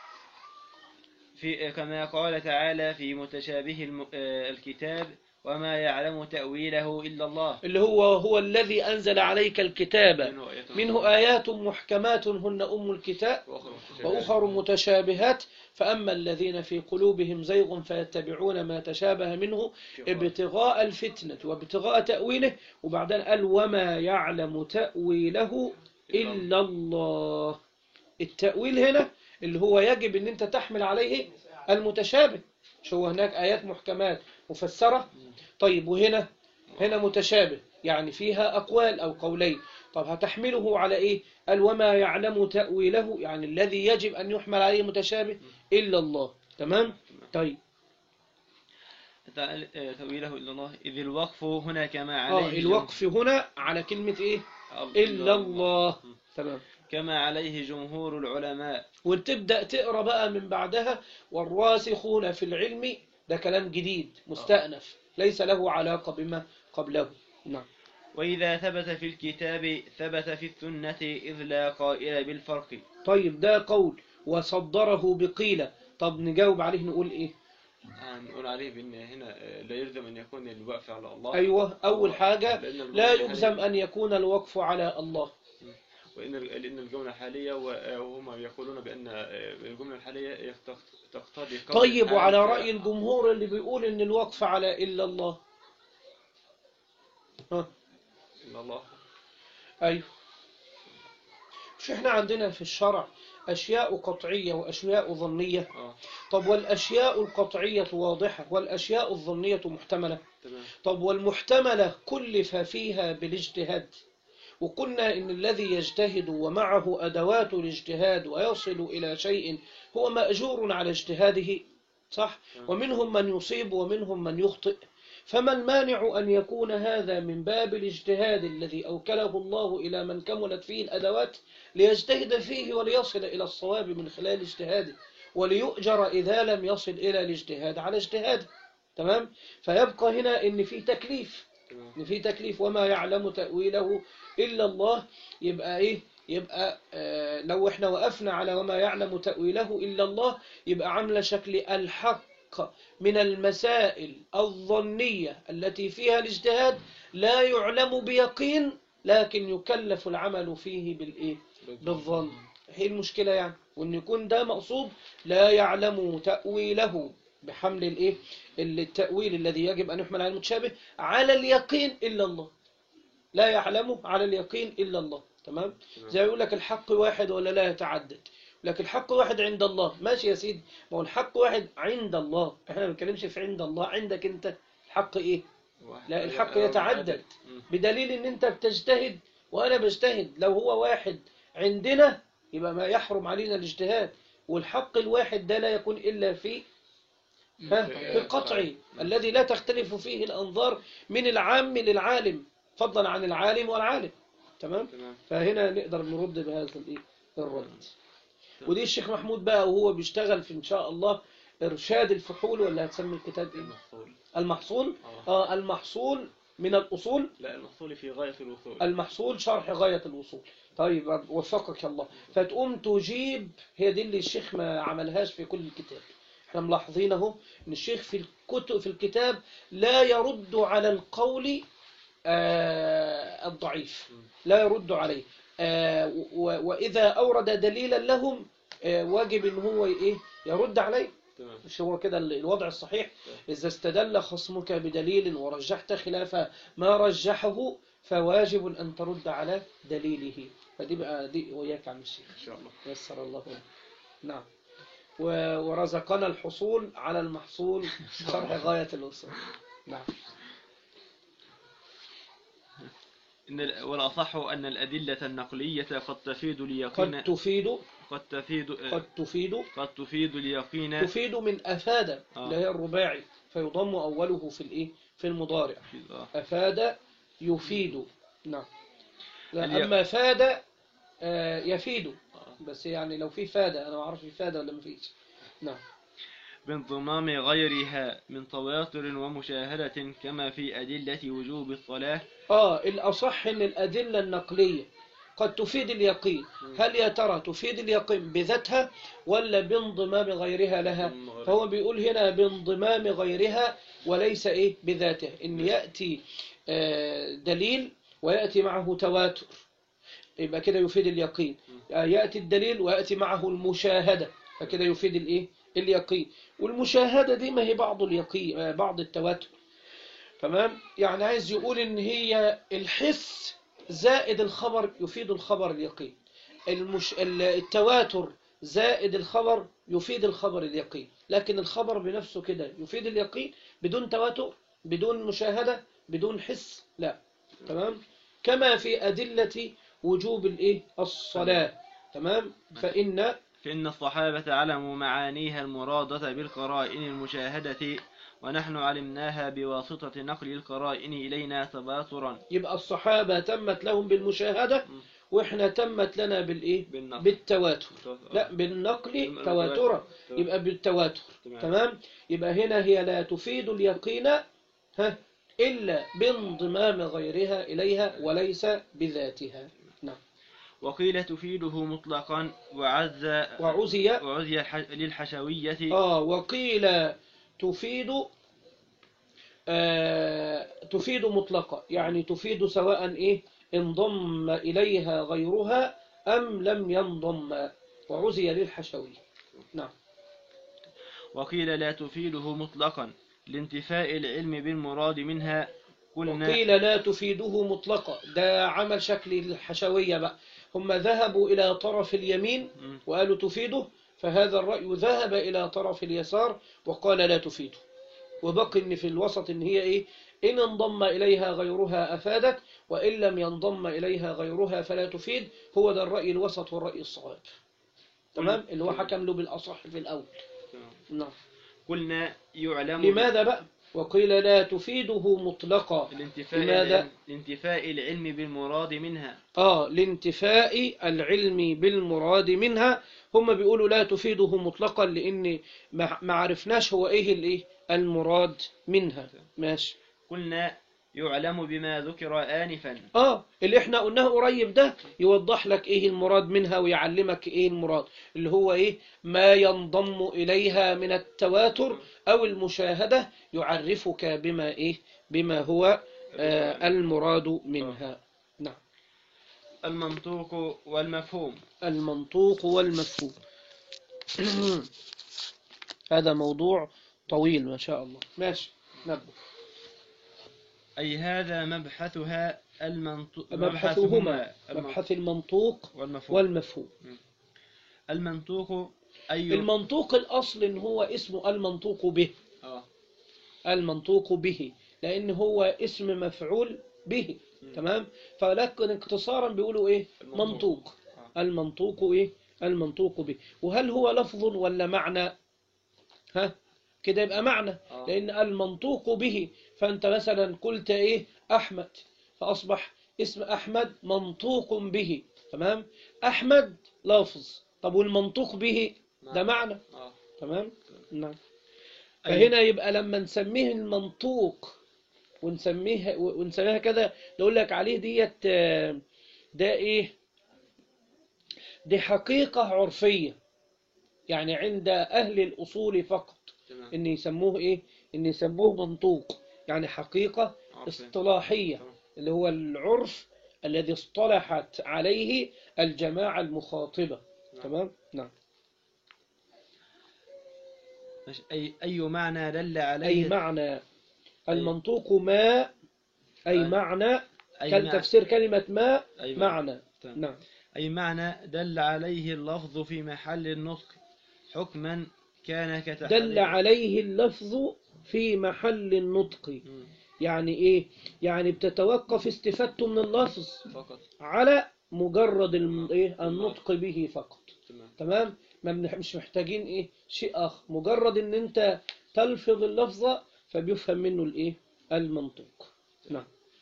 في كما قال تعالى في متشابه الم- آه، الكتاب وما يعلم تأويله إلا الله اللي هو هو الذي أنزل عليك الكتاب منه آيات منه آيات محكمات هن أم الكتاب وأخرى وأخر متشابهات فأما الذين في قلوبهم زيغ فيتبعون ما تشابه منه ابتغاء الفتنة وابتغاء تأويله وبعدين قال وما يعلم تأويله إلا الله التأويل هنا اللي هو يجب ان انت تحمل عليه المتشابه مش هو هناك آيات محكمات مفسرة طيب وهنا هنا متشابه يعني فيها أقوال أو قولين طب هتحمله على إيه قال وما يعلم تأويله يعني الذي يجب أن يحمل عليه متشابه إلا الله تمام طيب تعال- آه، تأويله إلا الله إذ الوقف هنا كما آه عليه الوقف هنا على كلمة إيه جم- إلا الله تمام كما عليه جمهور العلماء وتبدأ تقرأ بقى من بعدها والراسخون في العلم ده كلام جديد مستأنف ليس له علاقة بما قبله نعم وإذا ثبت في الكتاب ثبت في السنة إذ لا قائل بالفرق طيب ده قول وصدره بقيلة طب نجاوب عليه نقول إيه نقول عليه بأن هنا آه، لا يلزم أن يكون الوقف على الله أيوة أول حاجة لأن الجملة لا الحالية- يلزم أن يكون الوقف على الله وإن لأن الجملة الحالية وهم يقولون بأن آه، الجملة الحالية يقت- تقتضي قول طيب الحال وعلى ك- رأي الجمهور اللي بيقول إن الوقف على إلا الله ها إن الله أيوه مش إحنا عندنا في الشرع أشياء قطعية وأشياء ظنية آه طب والأشياء القطعية واضحة والأشياء الظنية محتملة تمام طب والمحتملة كلف فيها بالاجتهاد وقلنا إن الذي يجتهد ومعه أدوات الاجتهاد ويصل إلى شيء هو مأجور على اجتهاده صح ومنهم من يصيب ومنهم من يخطئ فما المانع أن يكون هذا من باب الاجتهاد الذي أوكله الله إلى من كملت فيه الأدوات ليجتهد فيه وليصل إلى الصواب من خلال اجتهاده وليؤجر إذا لم يصل إلى الاجتهاد على اجتهاده تمام فيبقى هنا إن في تكليف تمام إن في تكليف وما يعلم تأويله إلا الله يبقى إيه يبقى آه لو إحنا وقفنا على وما يعلم تأويله إلا الله يبقى عاملة شكل الحق من المسائل الظنية التي فيها الاجتهاد لا يعلم بيقين لكن يكلف العمل فيه بالإيه بالظن هي المشكلة يعني وإن يكون ده مقصود لا يعلم تأويله بحمل الإيه التأويل الذي يجب أن يحمل على المتشابه على اليقين إلا الله لا يعلمه على اليقين إلا الله تمام زي يقول لك الحق واحد ولا لا يتعدد لكن الحق واحد عند الله ماشي يا سيدي ما هو الحق واحد عند الله احنا ما بنتكلمش في عند الله عندك انت الحق ايه واحد. لا الحق آه، يتعدد مم. بدليل ان انت بتجتهد وانا بجتهد لو هو واحد عندنا يبقى ما يحرم علينا الاجتهاد والحق الواحد ده لا يكون الا في ها في القطعي الذي لا تختلف فيه الانظار من العام للعالم فضلا عن العالم والعالم تمام تمام فهنا نقدر نرد بهذا الايه الرد ودي الشيخ محمود بقى وهو بيشتغل في ان شاء الله ارشاد الفحول ولا هتسمي الكتاب ايه المحصول المحصول آه. اه المحصول من الاصول لا المحصول في غاية الوصول المحصول شرح غاية الوصول طيب وفقك الله فتقوم تجيب هي دي اللي الشيخ ما عملهاش في كل الكتاب احنا ملاحظين اهو ان الشيخ في الكتب في الكتاب لا يرد على القول آه الضعيف لا يرد عليه آه و- وإذا أورد دليلا لهم آه واجب ان هو ايه يرد عليه تمام مش هو كده ال- الوضع الصحيح إذا استدل خصمك بدليل ورجحت خلاف ما رجحه فواجب أن ترد على دليله فدي بقى دي وياك عم الشيخ إن شاء الله يسر الله لنا نعم و- ورزقنا الحصول على المحصول شرح غاية الوصول نعم إن ال- والأصح أن الأدلة النقلية قد تفيد اليقين قد تفيد قد تفيد قد تفيد قد تفيد اليقين تفيد من أفاد آه. اللي هي الرباعي فيضم أوله في الإيه في المضارع آه. أفاد يفيد نعم لا، اليا- أما فاد آه، يفيد آه. بس يعني لو في فاد أنا ما أعرف في فاد ولا ما فيش نعم بانضمام غيرها من تواتر ومشاهدة كما في أدلة وجوب الصلاة آه الأصح إن الأدلة النقلية قد تفيد اليقين هل يا ترى تفيد اليقين بذاتها ولا بانضمام غيرها لها فهو بيقول هنا بانضمام غيرها وليس إيه بذاته إن يأتي آه، دليل ويأتي معه تواتر يبقى كده يفيد اليقين آه، يأتي الدليل ويأتي معه المشاهدة فكده يفيد الإيه اليقين والمشاهدة دي ما هي بعض اليقين آه، بعض التواتر تمام يعني عايز يقول ان هي الحس زائد الخبر يفيد الخبر اليقين المش... ال- التواتر زائد الخبر يفيد الخبر اليقين لكن الخبر بنفسه كده يفيد اليقين بدون تواتر بدون مشاهدة بدون حس لا تمام كما في أدلة وجوب الإيه الصلاة تمام فإن فإن الصحابة علموا معانيها المرادة بالقرائن المشاهدة ونحن علمناها بواسطة نقل القرائن إلينا تواترا يبقى الصحابة تمت لهم بالمشاهدة م. وإحنا تمت لنا بالإيه بالنقل بالتواتر آه. لا بالنقل بالتواتر. تواترا تمام. يبقى بالتواتر تمام. تمام يبقى هنا هي لا تفيد اليقين ها إلا بانضمام غيرها إليها وليس بذاتها نعم وقيل تفيده مطلقا وعز وعزي وعزي الح- للحشوية آه وقيل تفيد آه تفيد مطلقة يعني تفيد سواء إيه انضم إليها غيرها أم لم ينضم وعزي للحشوي نعم وقيل لا تفيده مطلقا لانتفاء العلم بالمراد منها قلنا وقيل لا تفيده مطلقة ده عمل شكل الحشوية بقى هم ذهبوا إلى طرف اليمين مم. وقالوا تفيده فهذا الرأي ذهب إلى طرف اليسار وقال لا تفيده وبقي إن في الوسط إن هي إيه إن انضم إليها غيرها أفادت وإن لم ينضم إليها غيرها فلا تفيد هو ده الرأي الوسط والرأي الصواب تمام اللي هو حكم له بالأصح في الأول نعم قلنا يعلم لماذا بقى وقيل لا تفيده مطلقا الانتفاء لماذا؟ العلم, الانتفاء العلم بالمراد منها آه لانتفاء العلم بالمراد منها هم بيقولوا لا تفيده مطلقا لأن ما ما عرفناش هو إيه الإيه المراد منها ماشي قلنا يعلم بما ذكر آنفا آه اللي إحنا قلناه قريب ده يوضح لك إيه المراد منها ويعلمك إيه المراد اللي هو إيه ما ينضم إليها من التواتر أو المشاهدة يعرفك بما إيه بما هو آه المراد منها نعم المنطوق والمفهوم المنطوق والمفهوم هذا موضوع طويل ما شاء الله ماشي نبدأ أي هذا مبحثها المنطوق مبحثهما الم- مبحث المنطوق والمفهوم والمفهوم المنطوق أي المنطوق الأصل إن هو اسمه المنطوق به آه. المنطوق به لأن هو اسم مفعول به تمام فلكن اختصارا بيقولوا إيه المنطوق. منطوق آه. المنطوق إيه المنطوق به وهل هو لفظ ولا معنى ها كده يبقى معنى آه. لأن المنطوق به فأنت مثلا قلت إيه أحمد فأصبح اسم أحمد منطوق به تمام أحمد لفظ طب والمنطوق به ده نعم. معنى آه. تمام نعم أي- فهنا يبقى لما نسميه المنطوق ونسميه ونسميها كده نقول لك عليه ديت آه، ده ايه دي حقيقة عرفية يعني عند أهل الأصول فقط تمام. إن يسموه إيه إن يسموه منطوق يعني حقيقة عرفي. اصطلاحية تمام. اللي هو العرف الذي اصطلحت عليه الجماعة المخاطبة نعم. تمام نعم ماشي. أي أي معنى دل عليه أي معنى المنطوق ما أي أي- معنى أي كان مع- تفسير كلمة ما أي معنى تمام. نعم أي معنى دل عليه اللفظ في محل النطق حكما كان كتحريم دل عليه اللفظ في محل النطق مم. يعني إيه يعني بتتوقف استفادته من اللفظ فقط على مجرد الم- إيه النطق به فقط تمام تمام ما بنح- مش محتاجين ايه شيء اخر مجرد ان انت تلفظ اللفظة فبيفهم منه الايه المنطوق نعم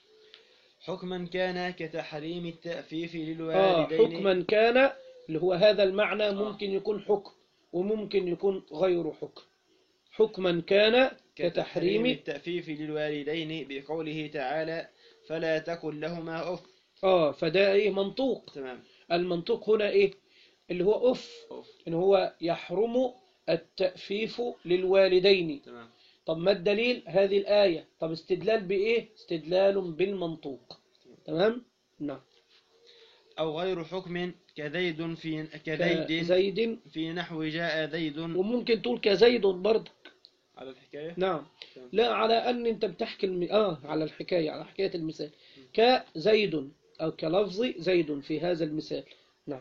حكما كان كتحريم التأفيف اه للوالدين حكما كان اللي هو هذا المعنى ممكن يكون حكم وممكن يكون غير حكم حكما كان كتحريم كتحريم التأفيف للوالدين بقوله تعالى فلا تقل لهما أف اه فده ايه منطوق تمام المنطوق هنا ايه اللي هو اف أف ان هو يحرم التأفيف للوالدين تمام طب ما الدليل هذه الآية طب استدلال بإيه استدلال بالمنطوق تمام نعم أو غير حكم كزيد في كزيد زيد في نحو جاء زيد وممكن تقول كزيد برضك على الحكاية نعم تمام. لا على أن أنت بتحكي الم... آه على الحكاية على حكاية المثال كزيد أو كلفظ زيد في هذا المثال نعم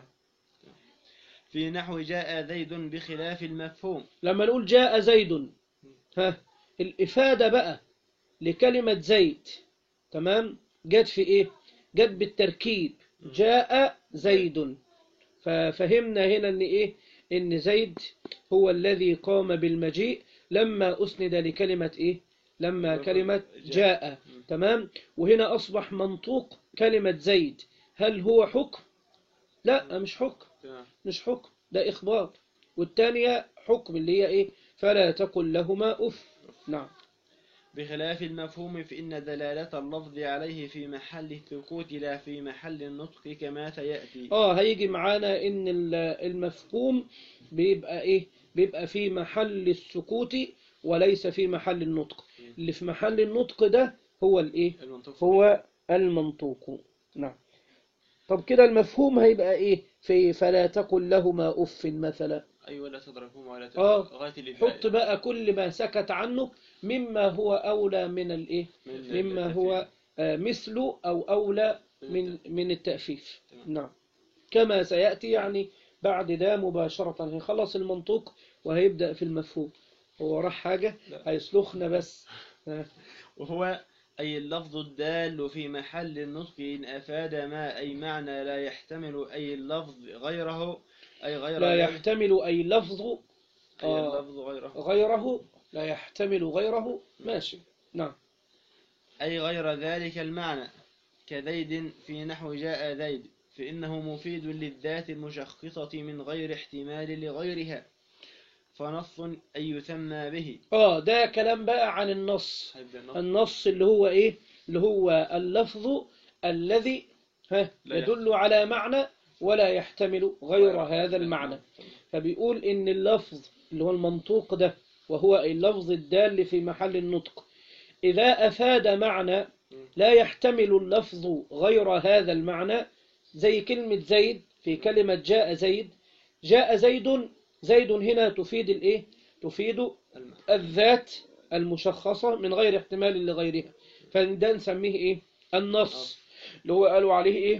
في نحو جاء زيد بخلاف المفهوم لما نقول جاء زيد ها الإفادة بقى لكلمة زيد تمام جت في إيه جت بالتركيب جاء زيد ففهمنا هنا إن إيه إن زيد هو الذي قام بالمجيء لما أسند لكلمة إيه لما كلمة جاء تمام وهنا أصبح منطوق كلمة زيد هل هو حكم لا مش حكم تمام مش حكم ده إخبار والثانية حكم اللي هي إيه فلا تقل لهما أف نعم بخلاف المفهوم فإن دلالة اللفظ عليه في محل السكوت لا في محل النطق كما سيأتي آه هيجي معانا إن ال- المفهوم بيبقى إيه بيبقى في محل السكوت وليس في محل النطق اللي في محل النطق ده هو الإيه المنطق هو المنطوق نعم طب كده المفهوم هيبقى إيه في فلا تقل لهما أف مثلا أيوة لا تدركهم ولا آه. تدركهم غاية الإباء حط بقى كل ما سكت عنه مما هو أولى من الإيه من مما هو آه، مثله أو أولى من من التأفيف تمام. نعم كما سيأتي يعني بعد ده مباشرة هيخلص المنطوق وهيبدأ في المفهوم هو راح حاجة لا. هيسلخنا بس آه، وهو أي اللفظ الدال في محل النطق إن أفاد ما أي معنى لا يحتمل أي اللفظ غيره أي غير لا ذلك- يحتمل أي لفظ أي آه. اللفظ غيره غيره لا يحتمل غيره ماشي نعم أي غير ذلك المعنى كزيد في نحو جاء زيد فإنه مفيد للذات المشخصة من غير احتمال لغيرها فنص أن يسمى به اه ده كلام بقى عن النص هيبدأ النص. النص اللي هو ايه اللي هو اللفظ الذي ها لا يدل على معنى ولا يحتمل غير هذا المعنى فبيقول ان اللفظ اللي هو المنطوق ده وهو اللفظ الدال في محل النطق إذا أفاد معنى لا يحتمل اللفظ غير هذا المعنى زي كلمة زيد في كلمة جاء زيد جاء زيد زيد هنا تفيد الايه تفيد المعنى. الذات المشخصة من غير احتمال لغيرها فده نسميه ايه النص اللي هو قالوا عليه ايه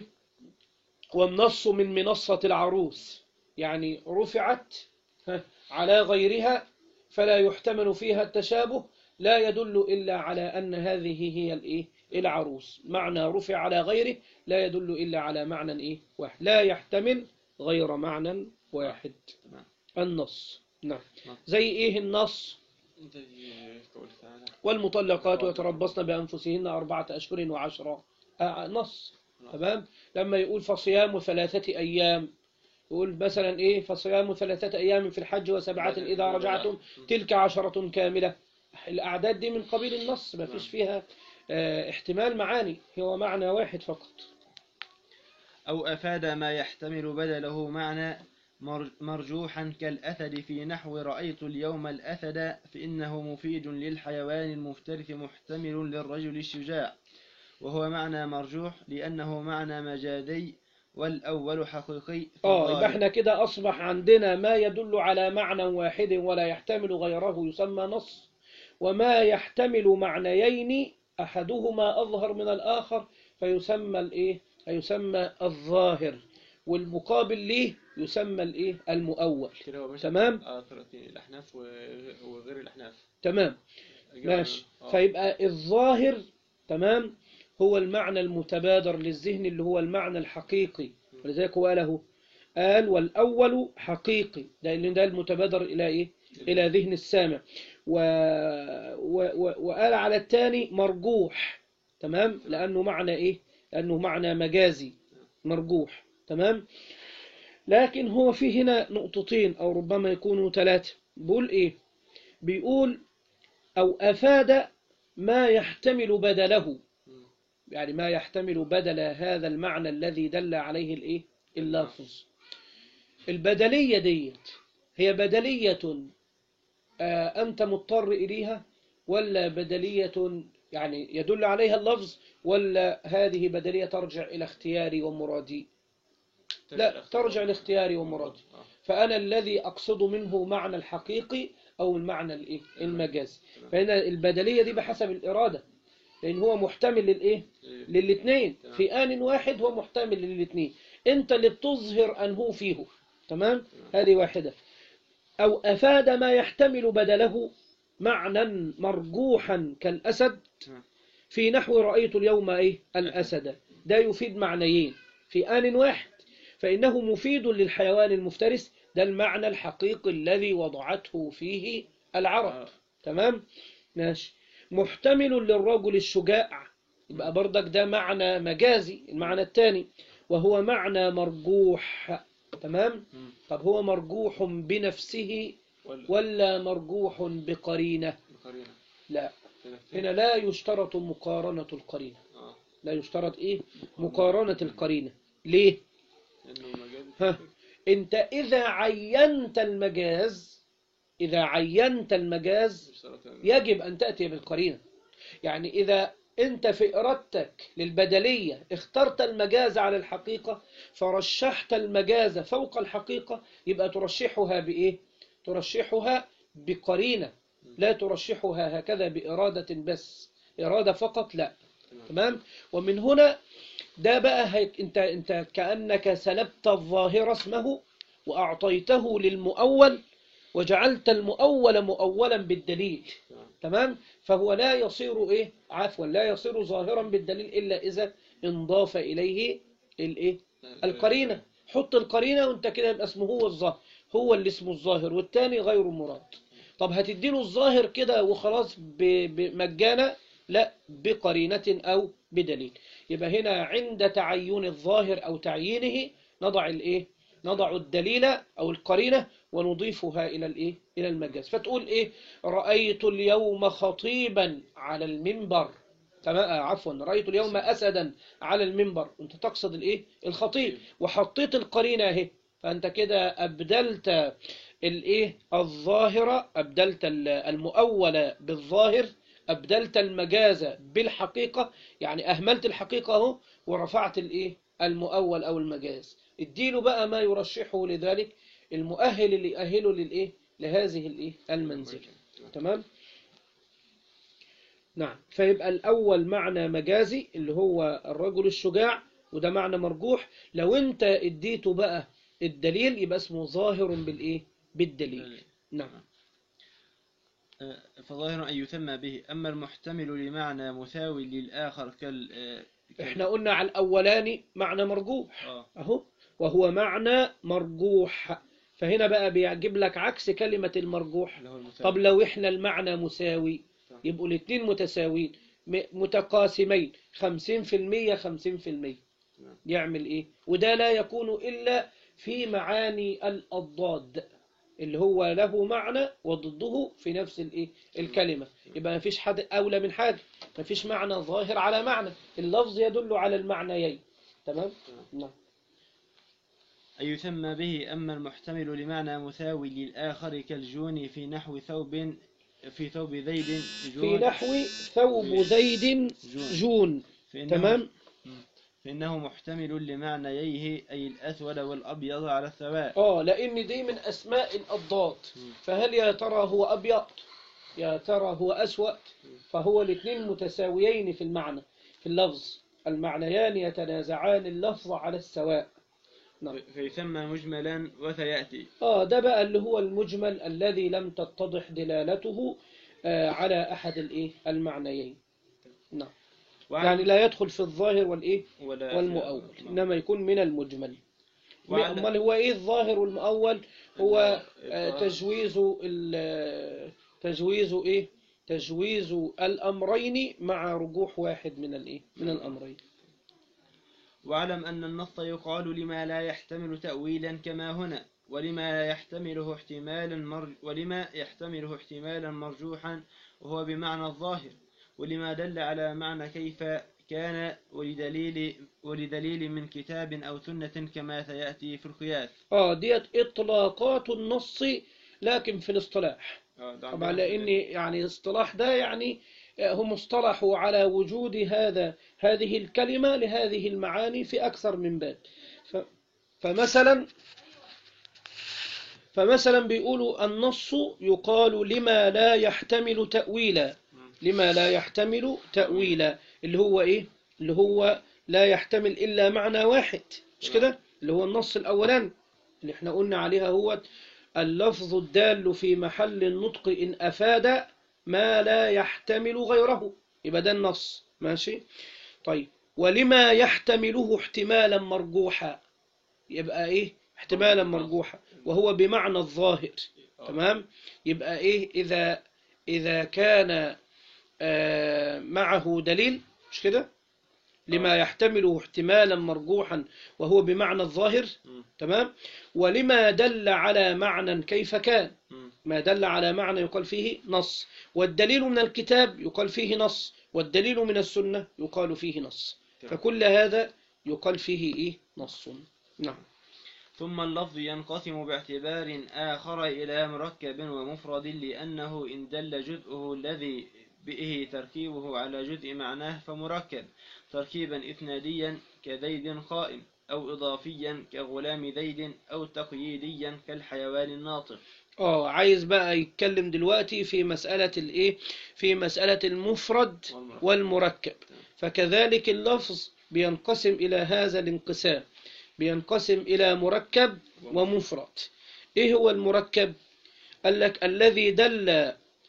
والنص من منصة العروس يعني رفعت ها، على غيرها فلا يحتمل فيها التشابه لا يدل إلا على أن هذه هي الإيه العروس معنى رفع على غيره لا يدل إلا على معنى إيه واحد لا يحتمل غير معنى واحد تمام. النص نعم نعم. زي إيه النص زي قول تعالى والمطلقات يتربصن بأنفسهن أربعة أشهر وعشرة آه نص تمام لما يقول فصيام ثلاثة أيام يقول مثلا إيه فصيام ثلاثة أيام في الحج وسبعة إذا رجعتم تلك عشرة كاملة الأعداد دي من قبيل النص ما فيش فيها آه، احتمال معاني هو معنى واحد فقط أو أفاد ما يحتمل بدله معنى مر- مرجوحا كالأسد في نحو رأيت اليوم الأسد فإنه مفيد للحيوان المفترس محتمل للرجل الشجاع وهو معنى مرجوح لأنه معنى مجازي والأول حقيقي اه فالغالب. يبقى احنا كده أصبح عندنا ما يدل على معنى واحد ولا يحتمل غيره يسمى نص وما يحتمل معنيين أحدهما أظهر من الآخر فيسمى الإيه فيسمى الظاهر والمقابل ليه يسمى الإيه المؤول كده هو ماشي تمام. آه، قراءتين الأحناف و- وغير الأحناف تمام ماشي آه. فيبقى الظاهر تمام هو المعنى المتبادر للذهن اللي هو المعنى الحقيقي ولذلك هو قاله قال والأول حقيقي ده اللي ده المتبادر إلى إيه إلى ذهن السامع و... و... و... وقال على الثاني مرجوح تمام لأنه معنى إيه لأنه معنى مجازي مرجوح تمام لكن هو في هنا نقطتين أو ربما يكونوا ثلاثة بيقول إيه بيقول أو أفاد ما يحتمل بدله يعني ما يحتمل بدل هذا المعنى الذي دل عليه الإيه اللفظ البدلية ديت هي بدلية آه، أنت مضطر إليها ولا بدلية يعني يدل عليها اللفظ ولا هذه بدلية ترجع إلى اختياري ومرادي لا ترجع لاختياري ومرادي آه. فأنا الذي أقصد منه معنى الحقيقي أو المعنى الإيه؟ المجازي فهنا البدلية دي بحسب الإرادة لأن هو محتمل للإيه إيه. للاثنين تمام. في آن واحد هو محتمل للاثنين أنت اللي بتظهر أنه فيه تمام هذه واحدة أو أفاد ما يحتمل بدله معنى مرجوحا كالأسد تمام. في نحو رأيت اليوم إيه الأسد ده يفيد معنيين في آن واحد فإنه مفيد للحيوان المفترس ده المعنى الحقيقي الذي وضعته فيه العرب آه. تمام ماشي محتمل للرجل الشجاع يبقى برضك ده معنى مجازي المعنى الثاني وهو معنى مرجوح تمام مم. طب هو مرجوح بنفسه ولا ولا مرجوح بقرينة قرينة لا ثلاثة. هنا لا يشترط مقارنة القرينة آه. لا يشترط ايه مقارنة القرينة ليه لأنه مجال ها انت اذا عينت المجاز اذا عينت المجاز اشترط يجب أن تأتي بالقرينة يعني إذا أنت في إرادتك للبدلية اخترت المجاز على الحقيقة فرشحت المجاز فوق الحقيقة يبقى ترشحها بإيه؟ ترشحها بقرينة لا ترشحها هكذا بإرادة بس إرادة فقط لا تمام ومن هنا ده بقى هيك انت انت كأنك سلبت الظاهر اسمه وأعطيته للمؤول وجعلت المؤول مؤولا بالدليل تمام. تمام فهو لا يصير ايه عفوا لا يصير ظاهرا بالدليل الا اذا انضاف اليه الايه القرينه حط القرينه وانت كده يبقى اسمه هو الظاهر هو اللي اسمه الظاهر والتاني غير مراد طب هتديله الظاهر كده وخلاص ب- بمجانا لا بقرينه او بدليل يبقى هنا عند تعين الظاهر او تعيينه نضع الايه نضع الدليل او القرينه ونضيفها إلى الإيه؟ إلى المجاز فتقول إيه رأيت اليوم خطيبا على المنبر تمام آه، عفوا رأيت اليوم أسدا على المنبر أنت تقصد الإيه الخطيب وحطيت القرينة أهي فأنت كده أبدلت الإيه الظاهرة أبدلت ال- المؤول بالظاهر أبدلت المجاز بالحقيقة يعني أهملت الحقيقة أهو ورفعت الإيه المؤول أو المجاز اديله بقى ما يرشحه لذلك المؤهل اللي يأهله للإيه لهذه الإيه المنزل تمام نعم فيبقى الأول معنى مجازي اللي هو الرجل الشجاع وده معنى مرجوح لو أنت اديته بقى الدليل يبقى اسمه ظاهر بالإيه بالدليل نعم آه، فظاهر أن يسمى به أما المحتمل لمعنى مساوي للآخر كال آه، كال- احنا قلنا على الأولاني معنى مرجوح آه. أهو وهو معنى مرجوح فهنا بقى بيعجب لك عكس كلمة المرجوح اللي هو المساوي طب لو احنا المعنى مساوي صح. يبقوا الاثنين متساويين م- متقاسمين خمسين في المية خمسين في المية نعم. يعمل ايه وده لا يكون إلا في معاني الأضداد اللي هو له معنى وضده في نفس الايه الكلمة يبقى ما فيش حد أولى من حاجة ما فيش معنى ظاهر على معنى اللفظ يدل على المعنيين تمام نعم أن يسمى به أما المحتمل لمعنى مساوي للآخر كالجون في نحو ثوب في ثوب زيد في جون نحو ثوب زيد جون فإنه تمام فإنه محتمل لمعنييه أي الأسود والأبيض على السواء اه لان دي من اسماء الاضداد فهل يا ترى هو ابيض يا ترى هو اسود فهو الاثنين متساويين في المعنى في اللفظ المعنيان يتنازعان اللفظ على السواء نعم فيسمى مجملا وسيأتي اه ده بقى اللي هو المجمل الذي لم تتضح دلالته آه، على أحد الإيه المعنيين نعم وعلى- يعني لا يدخل في الظاهر والإيه ولا والمؤول نعم. إنما يكون من المجمل وعلى- أمال هو إيه الظاهر والمؤول هو إنه آه، إطلاق- تجويز ال- تجويز إيه تجويز الأمرين مع رجوح واحد من الإيه من الأمرين واعلم أن النص يقال لما لا يحتمل تأويلا كما هنا ولما يحتمله احتمالا مر... ولما يحتمله احتمالا مرجوحا وهو بمعنى الظاهر ولما دل على معنى كيف كان ولدليل ولدليل من كتاب أو سنة كما سيأتي في القياس آه ديت إطلاقات النص لكن في الاصطلاح طبعا لأن يعني الاصطلاح ده يعني هم اصطلحوا على وجود هذا هذه الكلمة لهذه المعاني في أكثر من باب ف فمثلا فمثلا بيقولوا النص يقال لما لا يحتمل تأويلا لما لا يحتمل تأويلا اللي هو إيه اللي هو لا يحتمل إلا معنى واحد مش كده اللي هو النص الأولاني اللي احنا قلنا عليها هو اللفظ الدال في محل النطق إن أفاد ما لا يحتمل غيره يبقى ده النص ماشي طيب ولما يحتمله احتمالا مرجوحا يبقى ايه احتمالا مرجوحا وهو بمعنى الظاهر تمام يبقى ايه اذا اذا كان آه معه دليل مش كده لما يحتمله احتمالا مرجوحا وهو بمعنى الظاهر تمام ولما دل على معنى كيف كان ما دل على معنى يقال فيه نص والدليل من الكتاب يقال فيه نص والدليل من السنة يقال فيه نص فكل هذا يقال فيه إيه نص نعم ثم اللفظ ينقسم باعتبار آخر إلى مركب ومفرد لأنه إن دل جزءه الذي به تركيبه على جزء معناه فمركب تركيبا إسناديا كزيد قائم أو إضافيا كغلام زيد أو تقييديا كالحيوان الناطق اه عايز بقى يتكلم دلوقتي في مسألة الايه في مسألة المفرد والمركب. والمركب فكذلك اللفظ بينقسم إلى هذا الانقسام بينقسم إلى مركب ومفرد ايه هو المركب قال لك الذي دل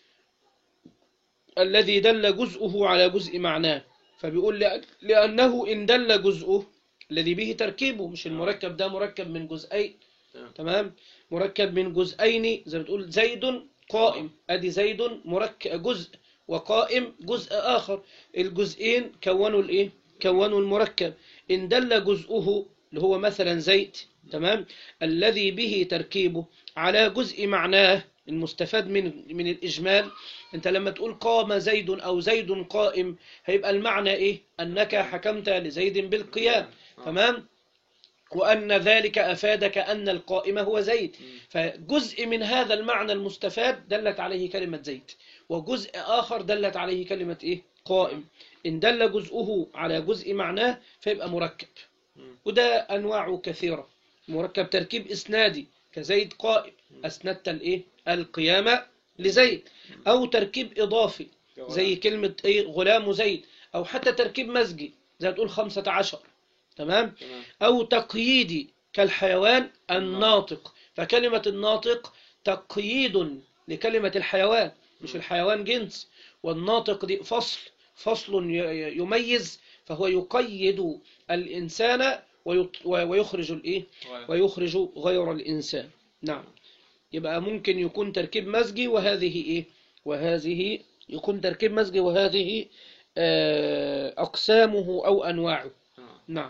الذي دل جزءه على جزء معناه فبيقول لأ- لأنه إن دل جزءه الذي به تركيبه مش المركب ده مركب من جزئين تمام. تمام مركب من جزئين زي ما بتقول زيد قائم ادي زيد مركب جزء وقائم جزء اخر الجزئين كونوا الايه كونوا المركب ان دل جزءه اللي هو مثلا زيد تمام الذي به تركيبه على جزء معناه المستفاد من من الاجمال انت لما تقول قام زيد او زيد قائم هيبقى المعنى ايه انك حكمت لزيد بالقيام تمام وأن ذلك أفادك أن القائم هو زيد فجزء من هذا المعنى المستفاد دلت عليه كلمة زيد وجزء آخر دلت عليه كلمة إيه؟ قائم إن دل جزءه على جزء معناه فيبقى مركب وده أنواعه كثيرة مركب تركيب إسنادي كزيد قائم أسندت الإيه؟ القيامة لزيد أو تركيب إضافي زي كلمة إيه؟ غلام زيد أو حتى تركيب مزجي زي ما تقول خمسة عشر تمام تمام. أو تقييدي كالحيوان الناطق فكلمة الناطق تقييد لكلمة الحيوان مش الحيوان جنس والناطق دي فصل فصل ي- يميز فهو يقيد الإنسان ويط- ويخرج الإيه ويخرج غير الإنسان نعم يبقى ممكن يكون تركيب مزجي وهذه إيه وهذه يكون تركيب مزجي وهذه آه، أقسامه أو أنواعه آه. نعم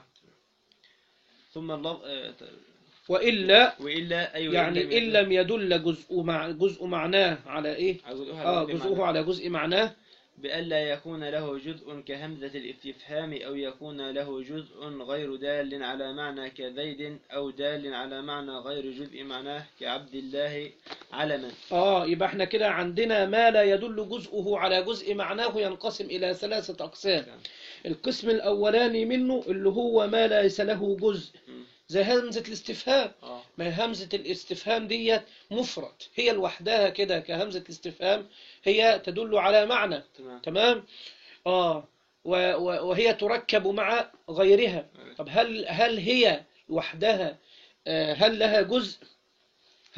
ثم اللفظ آه، ت- وإلا وإلا أي يعني إن لم يدل جزء مع جزء معناه على إيه آه جزءه على جزء معناه بألا يكون له جزء كهمزة الاستفهام أو يكون له جزء غير دال على معنى كزيد أو دال على معنى غير جزء معناه كعبد الله علما آه يبقى احنا كده عندنا ما لا يدل جزءه على جزء معناه ينقسم إلى ثلاثة أقسام القسم الأولاني منه اللي هو ما ليس له جزء مم. زي همزة الاستفهام آه. ما همزة الاستفهام ديت مفرد هي لوحدها كده كهمزة الاستفهام هي تدل على معنى تمام تمام اه و- و- وهي تركب مع غيرها طب هل هل هي وحدها آه، هل لها جزء ها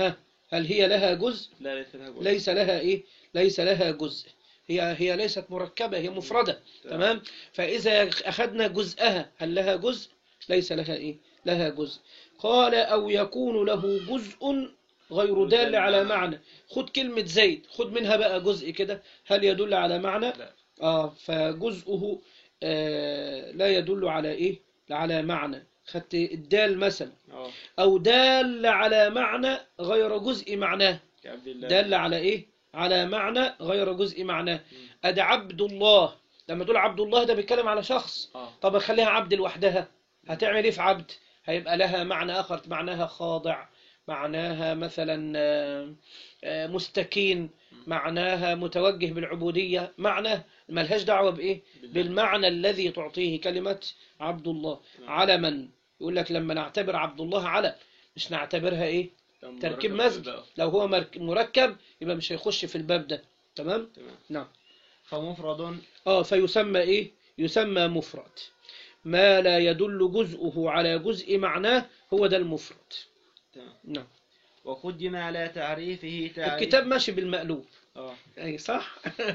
هل هي لها جزء لا ليس لها جزء ليس لها إيه ليس لها جزء هي هي ليست مركبة هي مفردة تمام فإذا أخذنا جزءها هل لها جزء ليس لها إيه لها جزء قال أو يكون له جزء غير دال على معنى خد كلمة زيد خد منها بقى جزء كده هل يدل على معنى لا آه فجزءه آه لا يدل على إيه على معنى خدت الدال مثلا اه أو دال على معنى غير جزء معناه كعبد الله دل على إيه على معنى غير جزء معناه أدي عبد الله لما تقول عبد الله ده بيتكلم على شخص اه طب اخليها عبد لوحدها هتعمل ايه في عبد هيبقى لها معنى اخر معناها خاضع معناها مثلا آه، آه، مستكين معناها متوجه بالعبودية معنى ملهاش دعوة بإيه بالمعنى الذي تعطيه كلمة عبد الله علما يقول لك لما نعتبر عبد الله علم مش نعتبرها إيه تركيب مسجد لو هو مرك- مركب يبقى مش هيخش في الباب ده تمام تمام نعم فمفرد اه فيسمى ايه يسمى مفرد ما لا يدل جزءه على جزء معناه هو ده المفرد تمام نعم وقدم على تعريفه تعريف الكتاب ماشي بالمقلوب اه اي صح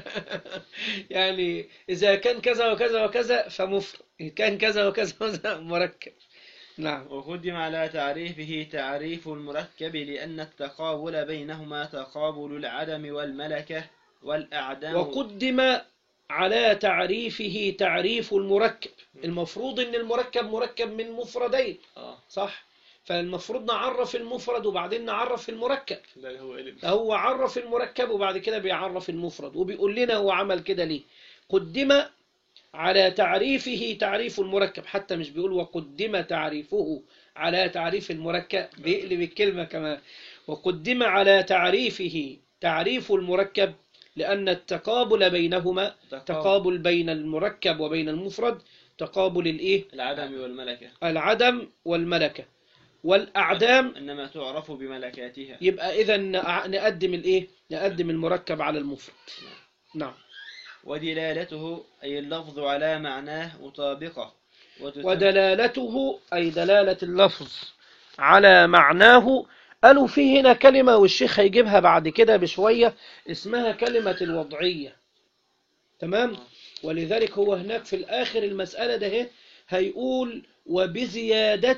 يعني اذا كان كذا وكذا وكذا فمفرد إن كان كذا وكذا وكذا مركب نعم وقدم على تعريفه تعريف المركب لأن التقابل بينهما تقابل العدم والملكة والأعدام وقدم على تعريفه تعريف المركب المفروض ان المركب مركب من مفردين اه صح فالمفروض نعرف المفرد وبعدين نعرف المركب ده هو علم هو عرف المركب وبعد كده بيعرف المفرد وبيقول لنا هو عمل كده ليه قدم على تعريفه تعريف المركب حتى مش بيقول وقدم تعريفه على تعريف المركب بيقلب الكلمة كمان وقدم على تعريفه تعريف المركب لأن التقابل بينهما تقابل بين المركب وبين المفرد تقابل الإيه العدم والملكة العدم والملكة والأعدام إنما تعرف بملكاتها يبقى إذا نقدم الإيه نقدم المركب على المفرد نعم ودلالته أي اللفظ على معناه مطابقة وتسمى ودلالته أي دلالة اللفظ على معناه قالوا في هنا كلمة والشيخ هيجيبها بعد كده بشوية اسمها كلمة الوضعية تمام ولذلك هو هناك في الآخر المسألة ده هي- هيقول وبزيادة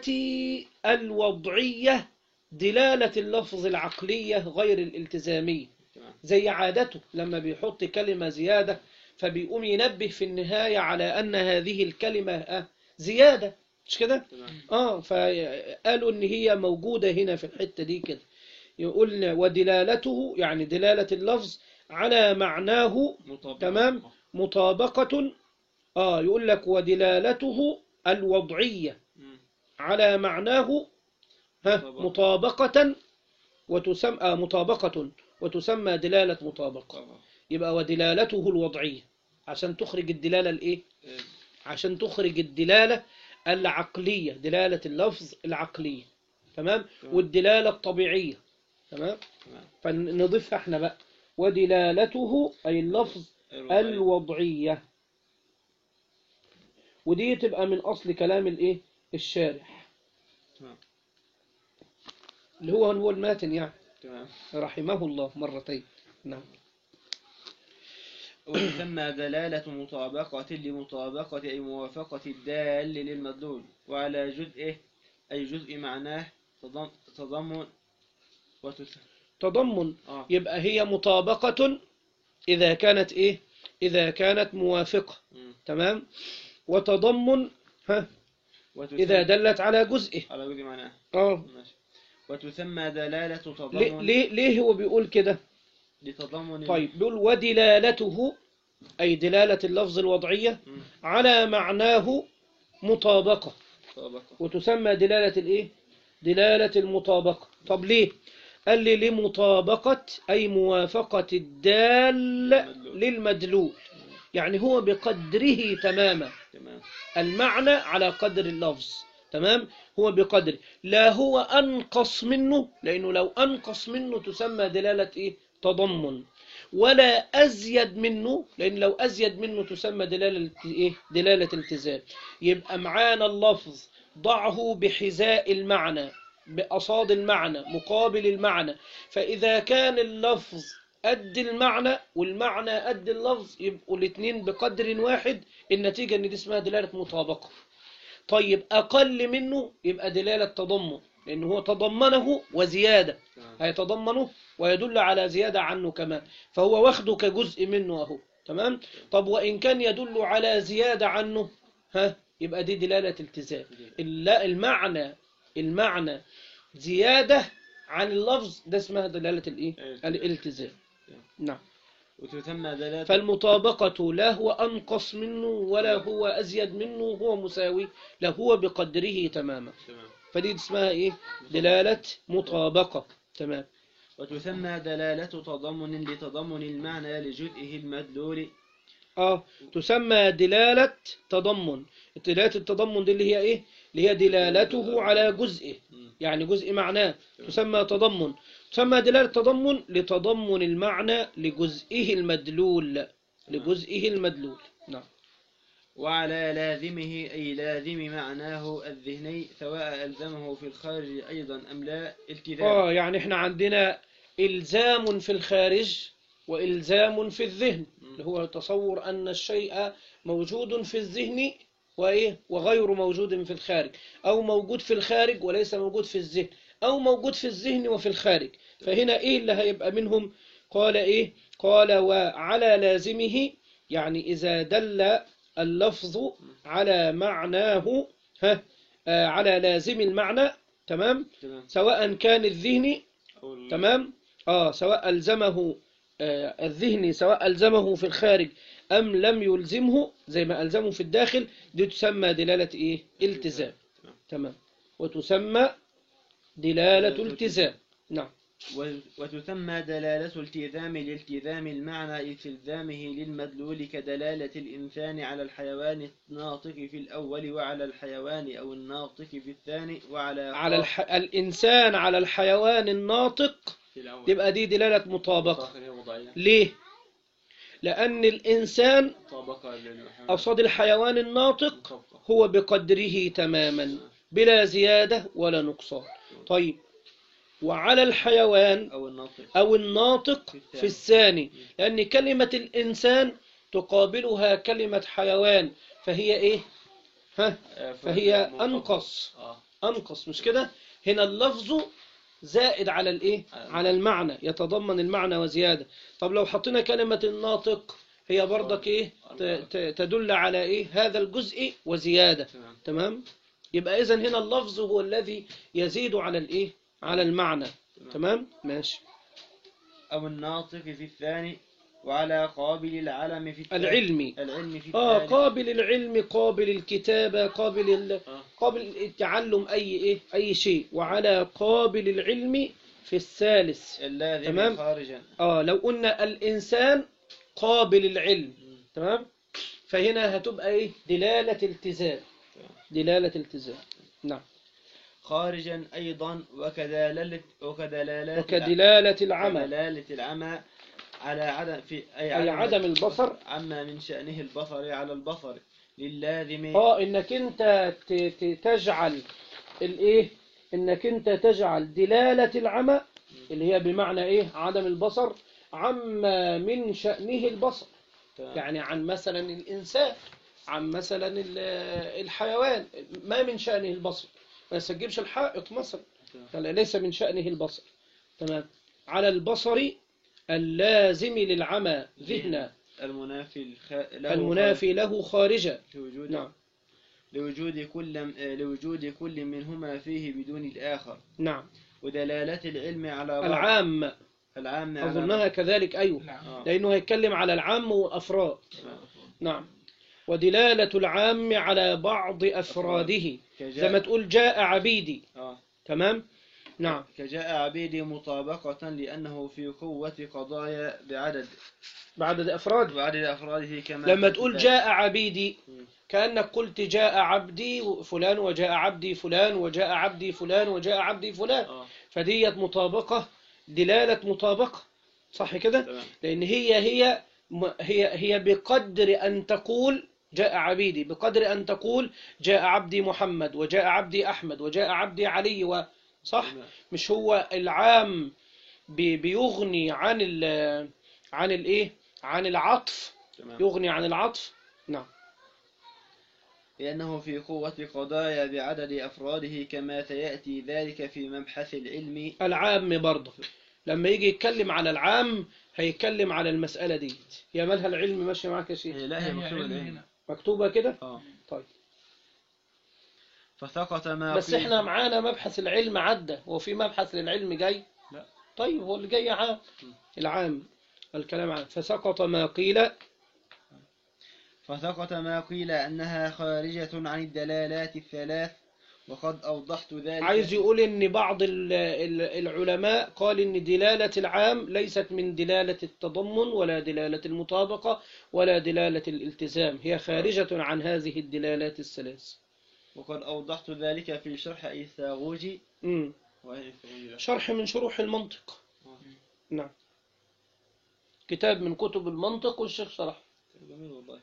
الوضعية دلالة اللفظ العقلية غير الالتزامية تمام. زي عادته لما بيحط كلمة زيادة فبيقوم ينبه في النهاية على أن هذه الكلمة آه، زيادة مش كده؟ تمام. اه فقالوا ان هي موجودة هنا في الحتة دي كده يقول ودلالته يعني دلالة اللفظ على معناه مطابقة تمام مطابقة اه يقول لك ودلالته الوضعية مم. على معناه ها مطابقة. مطابقة وتسمى آه مطابقة وتسمى دلالة مطابقة طبعا. يبقى ودلالته الوضعية عشان تخرج الدلالة الايه إيه. عشان تخرج الدلالة العقلية دلالة اللفظ العقلية تمام تمام. والدلالة الطبيعية تمام تمام. فنضيفها احنا بقى ودلالته أي اللفظ الوضعية. الوضعية ودي تبقى من أصل كلام الايه الشارح تمام. اللي هو هو الماتن يعني تمام رحمه الله مرتين نعم وتسمى دلالة مطابقة لمطابقة أي موافقة الدال للمدلول وعلى جزئه أي جزء معناه تضم- تضمن وتسمى تضمن آه. يبقى هي مطابقة إذا كانت إيه إذا كانت موافقة مم. تمام وتضمن ها وتسمى إذا دلت على جزئه على جزء معناه اه ماشي وتسمى دلالة ليه, تضمن ليه, ليه هو بيقول كده لتضمن طيب بيقول ودلالته أي دلالة اللفظ الوضعية مم. على معناه مطابقة مطابقة وتسمى دلالة الإيه دلالة المطابقة طب ليه قال لي لمطابقة أي موافقة الدال المدلول. للمدلول يعني هو بقدره تماما تمام المعنى على قدر اللفظ تمام هو بقدر لا هو أنقص منه لأنه لو أنقص منه تسمى دلالة إيه تضمن ولا أزيد منه لأن لو أزيد منه تسمى دلالة إيه دلالة التزام يبقى معانا اللفظ ضعه بحذاء المعنى بأصاد المعنى مقابل المعنى فإذا كان اللفظ قد المعنى والمعنى قد اللفظ يبقوا الاثنين بقدر واحد النتيجة ان دي اسمها دلالة مطابقة طيب أقل منه يبقى دلالة تضمن لأن هو تضمنه وزيادة تمام هيتضمنه ويدل على زيادة عنه كمان فهو واخده كجزء منه أهو تمام طب وإن كان يدل على زيادة عنه ها يبقى دي دلالة التزام الل- المعنى المعنى زيادة عن اللفظ ده اسمها دلالة الايه الالتزام نعم وتسمى دلالة فالمطابقة لا هو أنقص منه ولا هو أزيد منه هو مساوي لا هو بقدره تماما تمام فدي اسمها إيه دلالة مطابقة تمام وتسمى دلالة تضمن لتضمن المعنى لجزئه المدلول آه تسمى دلالة تضمن دلالة التضمن دي اللي هي إيه اللي هي دلالته على جزئه مم. يعني جزء معناه تسمى تضمن تسمى دلالة تضمن لتضمن المعنى لجزئه المدلول لجزئه المدلول نعم وعلى لازمه أي لازم معناه الذهني سواء ألزمه في الخارج أيضا أم لا التزام آه يعني إحنا عندنا إلزام في الخارج وإلزام في الذهن اللي هو تصور أن الشيء موجود في الذهن وإيه وغير موجود في الخارج أو موجود في الخارج وليس موجود في الذهن أو موجود في الذهن وفي الخارج فهنا إيه اللي هيبقى منهم قال إيه قال وعلى لازمه يعني إذا دل اللفظ على معناه ها آه على لازم المعنى تمام تمام سواء كان الذهني أو ال- تمام اه سواء ألزمه آه الذهني سواء ألزمه في الخارج أم لم يلزمه زي ما ألزمه في الداخل دي تسمى دلالة إيه التزام تمام وتسمى دلالة التزام نعم و- وتسمى دلالة التزام لالتزام المعنى استلزامه للمدلول كدلالة الإنسان على الحيوان الناطق في الأول وعلى الحيوان أو الناطق في الثاني وعلى على الح... الإنسان على الحيوان الناطق في الأول تبقى دي دلالة مطابقة مطابقة وضعية. ليه؟ لأن الإنسان مطابقة للحيوان. قصاد الحيوان الناطق مطابقة. هو بقدره تماما بلا زيادة ولا نقصان طيب وعلى الحيوان أو الناطق أو الناطق في في الثاني لأن كلمة الإنسان تقابلها كلمة حيوان فهي إيه ها آه، فهي مطابقة. أنقص آه. أنقص مش كده هنا اللفظ زائد على الإيه على على المعنى يتضمن المعنى وزيادة طب لو حطينا كلمة الناطق هي برضك إيه ت- ت- تدل على إيه هذا الجزء وزيادة تمام تمام يبقى إذن هنا اللفظ هو الذي يزيد على الإيه على المعنى تمام ماشي أو الناطق في الثاني وعلى قابل العلم في الثالث العلمي العلم في آه الثالث قابل العلم قابل الكتابة قابل ال... آه. قابل التعلم أي إيه أي شيء وعلى قابل العلم في الثالث اللازم تمام. خارجا آه لو قلنا الإنسان قابل العلم مم. تمام فهنا هتبقى إيه دلالة التزام دلالة التزام نعم خارجا أيضا وكدلالة وكدلالة وكدلالة العمل دلالة العمى على عدم في أي, أي عدم البصر عما من شأنه البصر على البصر للازم اه انك انت ت- ت- تجعل الايه انك انت تجعل دلالة العمى اللي هي بمعنى ايه عدم البصر عما من شأنه البصر تمام. يعني عن مثلا الانسان عن مثلا ال- الحيوان ما من شأنه البصر ما تجيبش الحائط مثلا قال ليس من شأنه البصر تمام على البصر اللازم للعمى ذهنا المنافي الخ... له المنافي له خارجا لوجود نعم لوجود كل آه، لوجود كل منهما فيه بدون الآخر نعم ودلالة العلم على بعض العام العام على أظنها كذلك أيوه آه. لأنه هيتكلم على العام وأفراد آه. نعم ودلالة العام على بعض أفراده كجاء زي ما تقول جاء عبيدي آه. تمام نعم كجاء عبيدي مطابقة لأنه في قوة قضايا بعدد بعدد أفراد بعدد أفراده كما لما في تقول الكتاب. جاء عبيدي مم. كأنك قلت جاء عبدي فلان وجاء عبدي فلان وجاء عبدي فلان وجاء عبدي فلان آه. فديت مطابقة دلالة مطابقة صح كده تمام لأن هي هي م- هي هي بقدر أن تقول جاء عبيدي بقدر أن تقول جاء عبدي محمد وجاء عبدي أحمد وجاء عبدي علي صح تمام. مش هو العام بي- بيغني عن ال عن الايه عن العطف تمام يغني عن العطف نعم لأنه في قوة قضايا بعدد أفراده كما سيأتي ذلك في مبحث العلم العام برضه لما يجي يتكلم على العام هيتكلم على المسألة دي يا مالها العلم ماشي معاك يا شيخ إيه، لا هي هي مكتوبة علم العلم هنا. مكتوبة كده اه طيب فسقط ما بس قيل- احنا معانا مبحث العلم عدى هو في مبحث للعلم جاي لا. طيب هو اللي جاي عام العام الكلام عام فسقط ما قيل فسقط ما قيل أنها خارجة عن الدلالات الثلاث وقد أوضحت ذلك عايز يقول ان بعض ال- ال- العلماء قال ان دلالة العام ليست من دلالة التضمن ولا دلالة المطابقة ولا دلالة الالتزام هي خارجة عن هذه الدلالات الثلاث وقد أوضحت ذلك في شرح إيثاغوجي مم. وهي إيثاغوجي ده؟ شرح من شروح المنطق آه. نعم كتاب من كتب المنطق والشيخ شرح جميل والله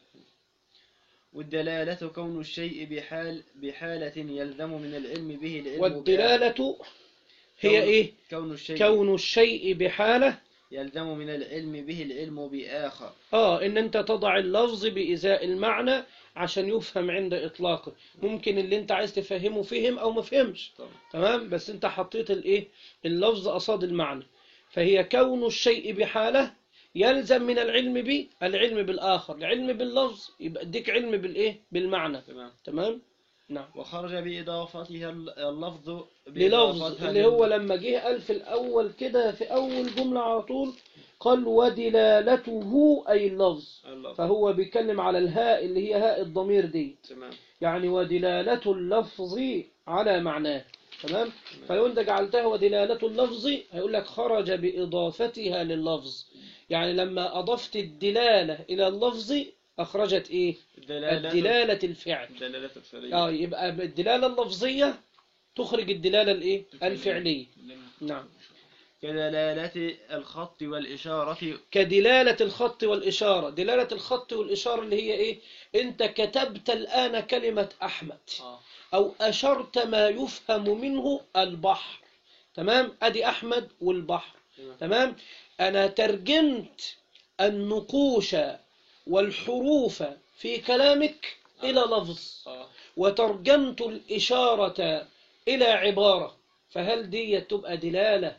والدلالة كون الشيء بحال بحالة يلزم من العلم به العلم والدلالة هي كون- ايه كون الشيء كون الشيء بحالة يلزم من العلم به العلم بآخر اه ان انت تضع اللفظ بإزاء المعنى عشان يفهم عند اطلاقه ممكن اللي انت عايز تفهمه فهم او ما فهمش طبعا تمام بس انت حطيت الايه اللفظ قصاد المعنى فهي كون الشيء بحالة يلزم من العلم به العلم بالآخر العلم باللفظ يبقى اديك علم بالايه بالمعنى تمام تمام نعم وخرج بإضافتها اللفظ للفظ بإضافتها اللي لل- هو لما جه قال في الأول كده في أول جملة على طول قال ودلالته أي اللفظ اللفظ فهو بيتكلم على الهاء اللي هي هاء الضمير دي تمام يعني ودلالة اللفظ على معناه تمام فلو انت جعلتها ودلالة اللفظ هيقول لك خرج بإضافتها لللفظ يعني لما أضفت الدلالة إلى اللفظ أخرجت إيه الدلالة الدلالة الفعل الدلالة الفعلية اه يبقى الدلالة اللفظية تخرج الدلالة الإيه الفعلية نعم كدلالة الخط والإشارة كدلالة الخط والإشارة دلالة الخط والإشارة اللي هي إيه أنت كتبت الآن كلمة أحمد آه. أو أشرت ما يفهم منه البحر تمام أدي أحمد والبحر تمام. تمام أنا ترجمت النقوش والحروف في كلامك إلى لفظ آه. وترجمت الإشارة إلى عبارة فهل دي تبقى دلالة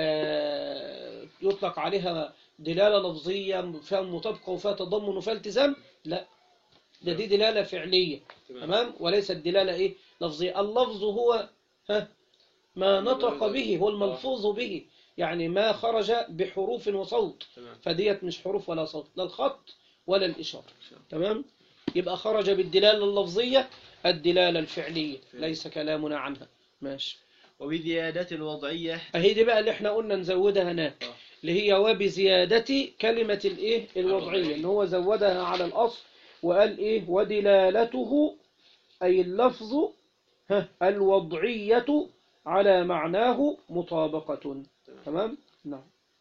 آه، يطلق عليها دلالة لفظية فيها مطابقة وفيها تضمن وفيها التزام لا ده دي دلالة فعلية تمام. تمام وليست دلالة إيه لفظية اللفظ هو ها ما نطق به هو الملفوظ به يعني ما خرج بحروف وصوت تمام فديت مش حروف ولا صوت لا الخط ولا الإشارة تمام يبقى خرج بالدلالة اللفظية الدلالة الفعلية ليس كلامنا عنها ماشي وبزيادة الوضعية اهي دي بقى اللي احنا قلنا نزودها هناك آه. اللي هي وبزيادة كلمة الايه الوضعية ان هو زودها على الاصل وقال ايه ودلالته اي اللفظ ها الوضعية على معناه مطابقة تمام نعم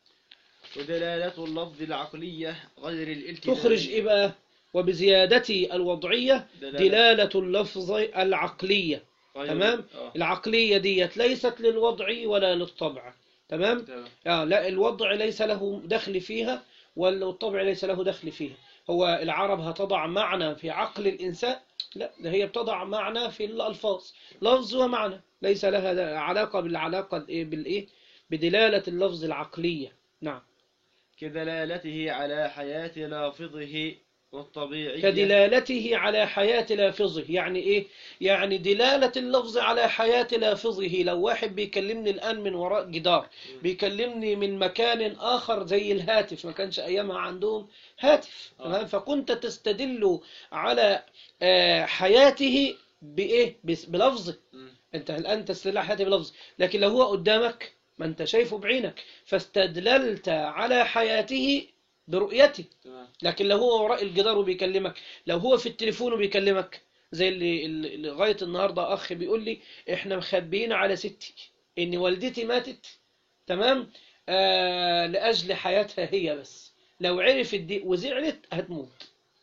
ودلالة اللفظ العقلية غير الالتزام تخرج ايه بقى وبزيادة الوضعية دلالة. دلالة اللفظ العقلية غير- تمام آه. العقلية ديت ليست للوضع ولا للطبع تمام تمام آه لا الوضع ليس له دخل فيها والطبع ليس له دخل فيها هو العرب هتضع معنى في عقل الإنسان لا ده هي بتضع معنى في الألفاظ لفظ ومعنى ليس لها ده علاقة بالعلاقة الإيه بالإيه بدلالة اللفظ العقلية نعم كدلالته على حياة لافظه والطبيعية كدلالته على حياة لافظه يعني إيه؟ يعني دلالة اللفظ على حياة لافظه لو واحد بيكلمني الآن من وراء جدار بيكلمني من مكان آخر زي الهاتف ما كانش أيامها عندهم هاتف آه. تمام فكنت تستدل على آه، حياته بإيه؟ بس- بلفظه مم. أنت الآن تستدل على حياته بلفظه لكن لو هو قدامك ما أنت شايفه بعينك فاستدللت على حياته برؤيته تمام لكن لو هو وراء الجدار وبيكلمك لو هو في التليفون وبيكلمك زي اللي اللي لغاية النهاردة أخ بيقول لي إحنا مخبيين على ستي إن والدتي ماتت تمام آه لأجل حياتها هي بس لو عرفت دي وزعلت هتموت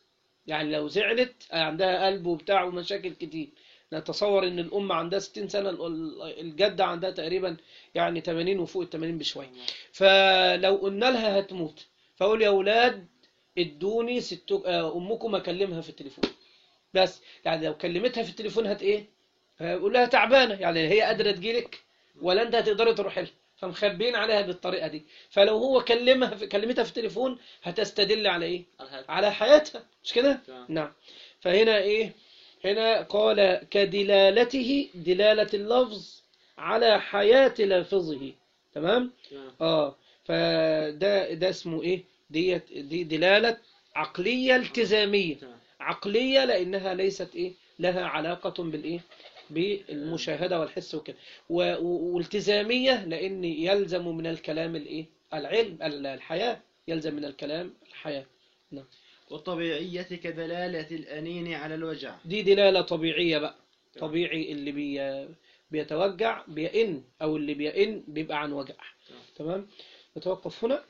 يعني لو زعلت عندها قلب وبتاع ومشاكل كتير نتصور ان الام عندها 60 سنه ال- الجده عندها تقريبا يعني 80 وفوق ال 80 بشويه فلو قلنا لها هتموت فاقول يا اولاد ادوني ست آه، امكم اكلمها في التليفون بس يعني لو كلمتها في التليفون هت ايه هقول لها تعبانه يعني هي قادره تجيلك ولا انت هتقدري تروحي لها فمخبين عليها بالطريقه دي فلو هو كلمها في كلمتها في التليفون هتستدل على ايه على حياتها مش كده تمام. نعم فهنا ايه هنا قال كدلالته دلالة اللفظ على حياة لافظه تمام تمام اه فده ده اسمه ايه ديت دي دلالة عقلية التزامية تمام عقلية لأنها ليست إيه لها علاقة بالإيه بالمشاهدة والحس وكده و- و- والتزامية لأن يلزم من الكلام الإيه العلم ال- الحياة يلزم من الكلام الحياة والطبيعية كدلالة الأنين على الوجع دي دلالة طبيعية بقى طبيعي اللي بي بيتوجع بيئن أو اللي بيئن بيبقى عن وجع تمام نتوقف هنا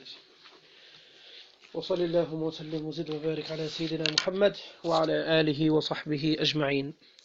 وصل اللهم وسلم وزد وبارك على سيدنا محمد وعلى آله وصحبه أجمعين